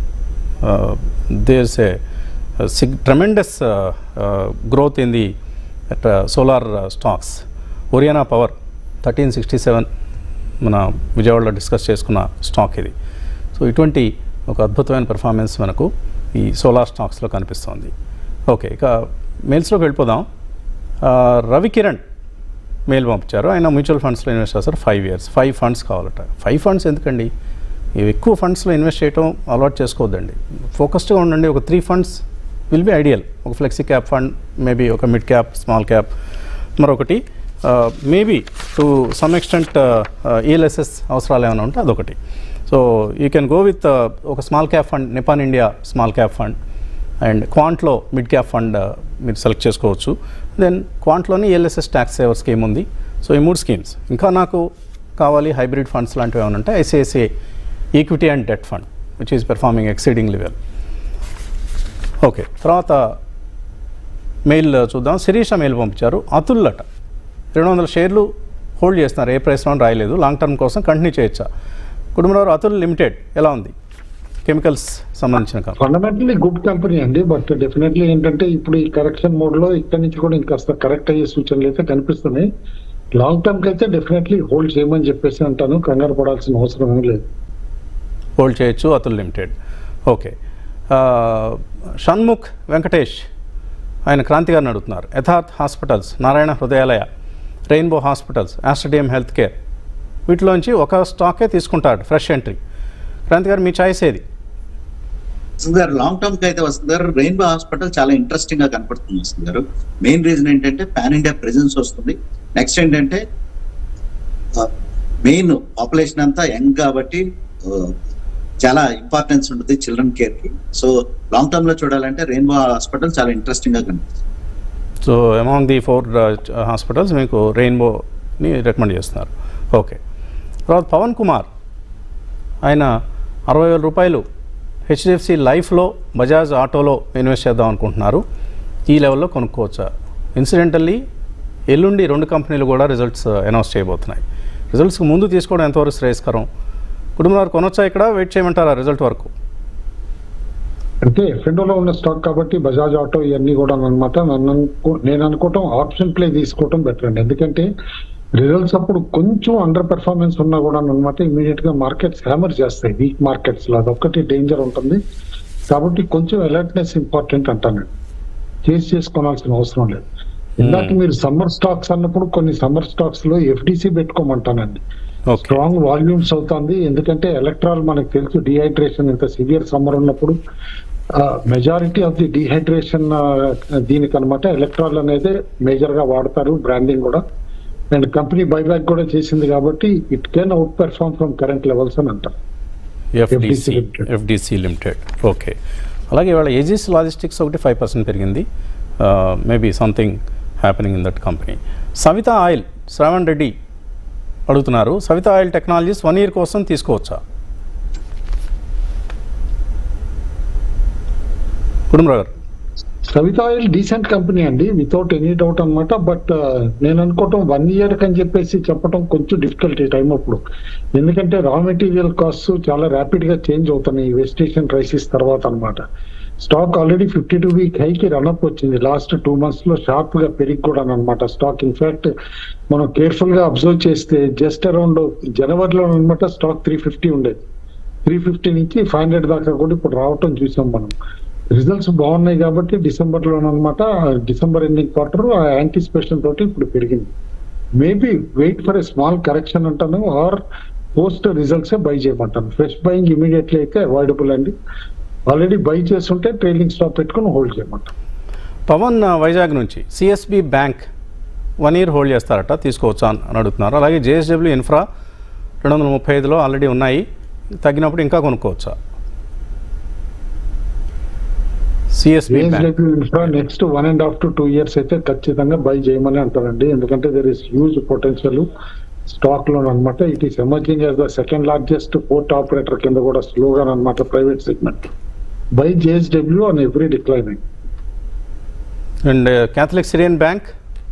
there's a సిగ్ tremendous growth in the solar stocks Oriana power thirteen sixty seven మన విజయవాడలో డిస్కస్ చేసుకున్న స్టాక్ ఇది సో ఇటువంటి ఒక అద్భుతమైన పెర్ఫార్మెన్స్ మనకు ఈ సోలార్ స్టాక్స్లో కనిపిస్తోంది ఓకే ఇక మెయిల్స్లోకి వెళ్ళిపోదాం ఆ, రవి కిరణ్ మెయిల్ పంపించారు ఆయన మ్యూచువల్ ఫండ్స్లో ఇన్వెస్ట్ చేస్తారు ఫైవ్ ఇయర్స్ ఫైవ్ ఫండ్స్ కావాలట ఫైవ్ ఫండ్స్ ఎందుకండి ఇవి ఎక్కువ ఫండ్స్లో ఇన్వెస్ట్ చేయడం అలవాటు చేసుకోవద్దండి ఫోకస్డ్గా ఉండండి ఒక three funds will be ideal ఒక ఫ్లెక్సీ క్యాప్ ఫండ్ మేబీ ఒక మిడ్ క్యాప్ స్మాల్ క్యాప్ మరొకటి maybe to some extent ELSS అవసరాలు ఏమైనా ఉంటే అదొకటి so you can go with ఒక small cap fund Nippon India small cap fund and క్వాంట్లో mid cap fund మీరు సెలెక్ట్ చేసుకోవచ్చు దెన్ క్వాంట్లోని ఈఎల్ఎస్ఎస్ ట్యాక్స్ సేవర్ స్కీమ్ ఉంది సో ఈ మూడు స్కీమ్స్ ఇంకా నాకు కావాలి హైబ్రిడ్ ఫండ్స్ లాంటివి ఏమైనా ఉంటే ICICI equity and debt fund which is performing exceeding level okay తర్వాత మెయిల్ చూద్దాం శిరీష మెయిల్ పంపించారు అతుల్లట రెండు వందల షేర్లు హోల్డ్ చేస్తున్నారు ఏ ప్రైస్లో రాయలేదు లాంగ్ టర్మ్ కోసం కంటిన్యూ చేయొచ్చా కుటుంబంలో అతుల్ లిమిటెడ్ ఎలా ఉంది కెమికల్స్ సంబంధించిన కంపెనీ ఫండమెంటల్లీ గుడ్ కంపెనీ అండి బట్ డెఫినెట్లీ ఏంటంటే ఇప్పుడు ఈ కరెక్షన్ మోడ్ లో ఇక్కడ నుంచి కూడా ఇంకాస్త కరెక్ట్ అయ్యే సూచనలు అయితే కనిపిస్తున్నాయి లాంగ్ టర్మ్ కి అయితే డెఫినెట్లీ హోల్డ్ చేయమని చెప్పేసి అంటాను కంగారు పడాల్సిన అవసరం ఏం లేదు హోల్డ్ చేయొచ్చు అతుల్ లిమిటెడ్ ఓకే ఆ, షణ్ముఖ్ వెంకటేష్ ఆయన క్రాంతి గారిని అడుగుతున్నారు Yatharth hospitals Narayana Hrudayalaya rainbow hospitals Aster DM health care వీటిలోంచి ఒక స్టాకే తీసుకుంటాడు ఫ్రెష్ ఎంట్రీ క్రాంతి గారు మీ చాయిస్ ఏది వసంత్ గారు లాంగ్ టర్మ్ కి అయితే వస్తుంది గారు రెయిన్బో హాస్పిటల్ చాలా ఇంట్రెస్టింగ్ గా కనపడుతుంది వస్తుంది గారు మెయిన్ రీజన్ ఏంటంటే పాన్ ఇండియా ప్రెజెన్స్ వస్తుంది నెక్స్ట్ ఏంటంటే మెయిన్ పాపులేషన్ అంతా యంగ్ కాబట్టి ఆ, చాలా ఇంపార్టెన్స్ ఉంటుంది చిల్డ్రన్ కేర్ కి సో లాంగ్ టర్మ్ లో చూడాలంటే రెయిన్బో హాస్పిటల్ చాలా ఇంట్రెస్టింగ్ గా కనిపిస్తుంది so among the four hospitals మీకు రెయిన్బోని రికమెండ్ చేస్తున్నారు ఓకే తర్వాత పవన్ కుమార్ ఆయన అరవై వేల రూపాయలు హెచ్డిఎఫ్సి లైఫ్లో బజాజ్ ఆటోలో ఇన్వెస్ట్ చేద్దాం అనుకుంటున్నారు ఈ లెవెల్లో కొనుక్కోవచ్చా ఇన్సిడెంటల్లీ ఎల్లుండి రెండు కంపెనీలు కూడా రిజల్ట్స్ అనౌన్స్ చేయబోతున్నాయి రిజల్ట్స్కి ముందు తీసుకోవడం ఎంతవరకు శ్రేయస్కరం కుటుంబం వారు కొనొచ్చా ఇక్కడ వెయిట్ చేయమంటారా రిజల్ట్ వరకు అంటే ఎఫ్ఎండో లో ఉన్న స్టాక్ కాబట్టి బజాజ్ ఆటో ఇవన్నీ కూడా అనమాట నన్ను అనుకో నేను అనుకోవటం ఆప్షన్ ప్లే తీసుకోవటం బెటర్ అండి ఎందుకంటే రిజల్ట్స్ అప్పుడు కొంచెం అండర్ పెర్ఫార్మెన్స్ ఉన్నా కూడా అనమాట ఇమీడియట్ గా మార్కెట్స్ హ్యామర్ చేస్తాయి వీక్ మార్కెట్స్ లో అదొక్కటి డేంజర్ ఉంటుంది కాబట్టి కొంచెం అలర్ట్నెస్ ఇంపార్టెంట్ అంటాను చేసి చేసుకోవాల్సిన అవసరం లేదు ఇందాక మీరు సమ్మర్ స్టాక్స్ అన్నప్పుడు కొన్ని సమ్మర్ స్టాక్స్ లో ఎఫ్డిసి పెట్టుకోమంటానండి ఓకే స్ట్రాంగ్ వాల్యూమ్స్ అవుతుంది ఎందుకంటే ఎలక్ట్రాల్ మనకు తెలుసు డిహైడ్రేషన్ ఇంత సివియర్ సమ్మర్ ఉన్నప్పుడు మెజారిటీ ఆఫ్ ది డిహైడ్రేషన్ దీనికి అనమాట ఎలక్ట్రాల్ అనేది మేజర్ గా వాడతారు బ్రాండింగ్ కూడా అండ్ కంపెనీ బైబ్యాక్ కూడా చేసింది కాబట్టి it can outperform from current levels అని అంటారు FDC Limited. FDC limited okay అలాగే ఇవాళ ఏజీస్ లాజిస్టిక్స్ ఒకటి ఫైవ్ పర్సెంట్ పెరిగింది maybe something happening in that company Savita oil Shravan Reddy అడుగుతున్నారు Savita oil technologies one year కోసం తీసుకోవచ్చా కుటుంబరావు గారు సవిత ఆయిల్ డీసెంట్ కంపెనీ అండి వితౌట్ ఎనీ డౌట్ అన్నమాట బట్ నేను అనుకోవటం వన్ ఇయర్ అని చెప్పేసి చెప్పడం కొంచెం డిఫికల్ట్ ఈ టైం అప్పుడు ఎందుకంటే రా మెటీరియల్ కాస్ట్ చాలా ర్యాపిడ్ గా చేంజ్ అవుతున్నాయి వెస్ట్ ఏషియన్ క్రైసిస్ తర్వాత అన్నమాట stock already fifty two week హైకి రన్అప్ వచ్చింది లాస్ట్ టూ మంత్స్ లో షార్ప్ గా పెరిగి కూడా అనమాట స్టాక్ ఇన్ఫాక్ట్ మనం కేర్ఫుల్ గా అబ్జర్వ్ చేస్తే జస్ట్ అరౌండ్ జనవరిలో అనమాట స్టాక్ త్రీ ఫిఫ్టీ ఉండేది త్రీ ఫిఫ్టీ నుంచి ఫైవ్ హండ్రెడ్ దాకా కూడా ఇప్పుడు రావటం చూసాం మనం రిజల్ట్స్ బాగున్నాయి కాబట్టి డిసెంబర్ లో అనమాట డిసెంబర్ ఎండింగ్ క్వార్టర్ ఆ యాంటిసిపేషన్ తోటి ఇప్పుడు పెరిగింది maybe wait for a small correction అంటాను ఆర్ పోస్ట్ రిజల్ట్స్ బై చేయమంటాను ఫ్రెష్ బయింగ్ ఇమీడియట్లీ అయితే అవాయిడబుల్ అండి ఆల్రెడీ బై చేస్తుంటే ట్రైలింగ్ స్టాప్ పెట్టుకుని హోల్డ్ చేయమంటాం పవన్ ఆ, వైజాగ్ నుంచి CSB bank one year hold చేస్తారట తీసుకోవచ్చా అని అని అడుగుతున్నారు అలాగే జేఎస్డబ్ల్యూ ఇన్ఫ్రా రెండు వందల ముప్పై ఐదులో ఆల్రెడీ ఉన్నాయి తగ్గినప్పుడు ఇంకా కొనుక్కోవచ్చా CSB bank infra next one and half to two years అయితే ఖచ్చితంగా బై చేయమని అంటారండి ఎందుకంటే there is huge potential stock లో అనమాట it is emerging as the second largest port operator కింద కూడా స్లోగా అనమాట private segment by JSW on every decline and Catholic Syrian bank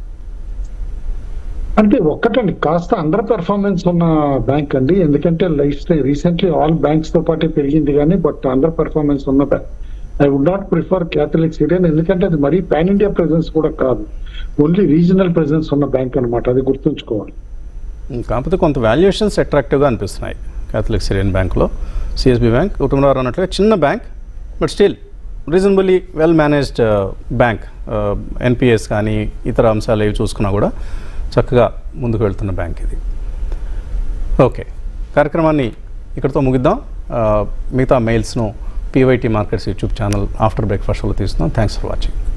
అంటే ఒక్కటండి కాస్త అండర్ పెర్ఫార్మెన్స్ ఉన్న బ్యాంక్ అండి ఎందుకంటే లైఫ్ రీసెంట్లీ ఆల్ బ్యాంక్స్ తో పాటే పెరిగింది కానీ బట్ అండర్ పెర్ఫార్మెన్స్ ఉన్న bank I would not prefer Catholic Syrian ఎందుకంటే అది మరీ పాన్ ఇండియా ప్రెసెన్స్ కూడా కాదు ఓన్లీ రీజనల్ ప్రెసెన్స్ ఉన్న బ్యాంక్ అనమాట అది గుర్తుంచుకోవాలి కాకపోతే కొంత వాల్యుయేషన్స్ అట్రాక్టివ్గా అనిపిస్తున్నాయి క్యాథలిక్ సిరియన్ బ్యాంక్లో సిఎస్బి బ్యాంక్ కుటుంబరావు అన్నట్లుగా చిన్న bank but still reasonably well managed bank NPS కానీ ఇతర అంశాలు ఏవి చూసుకున్నా కూడా చక్కగా ముందుకు వెళ్తున్న బ్యాంక్ ఇది ఓకే కార్యక్రమాన్ని ఇక్కడితో ముగిద్దాం ఆ, మిగతా మెయిల్స్ను PYT markets YouTube channel after బ్రేక్ఫాస్ట్లో తీస్తున్నాం థ్యాంక్స్ ఫర్ వాచింగ్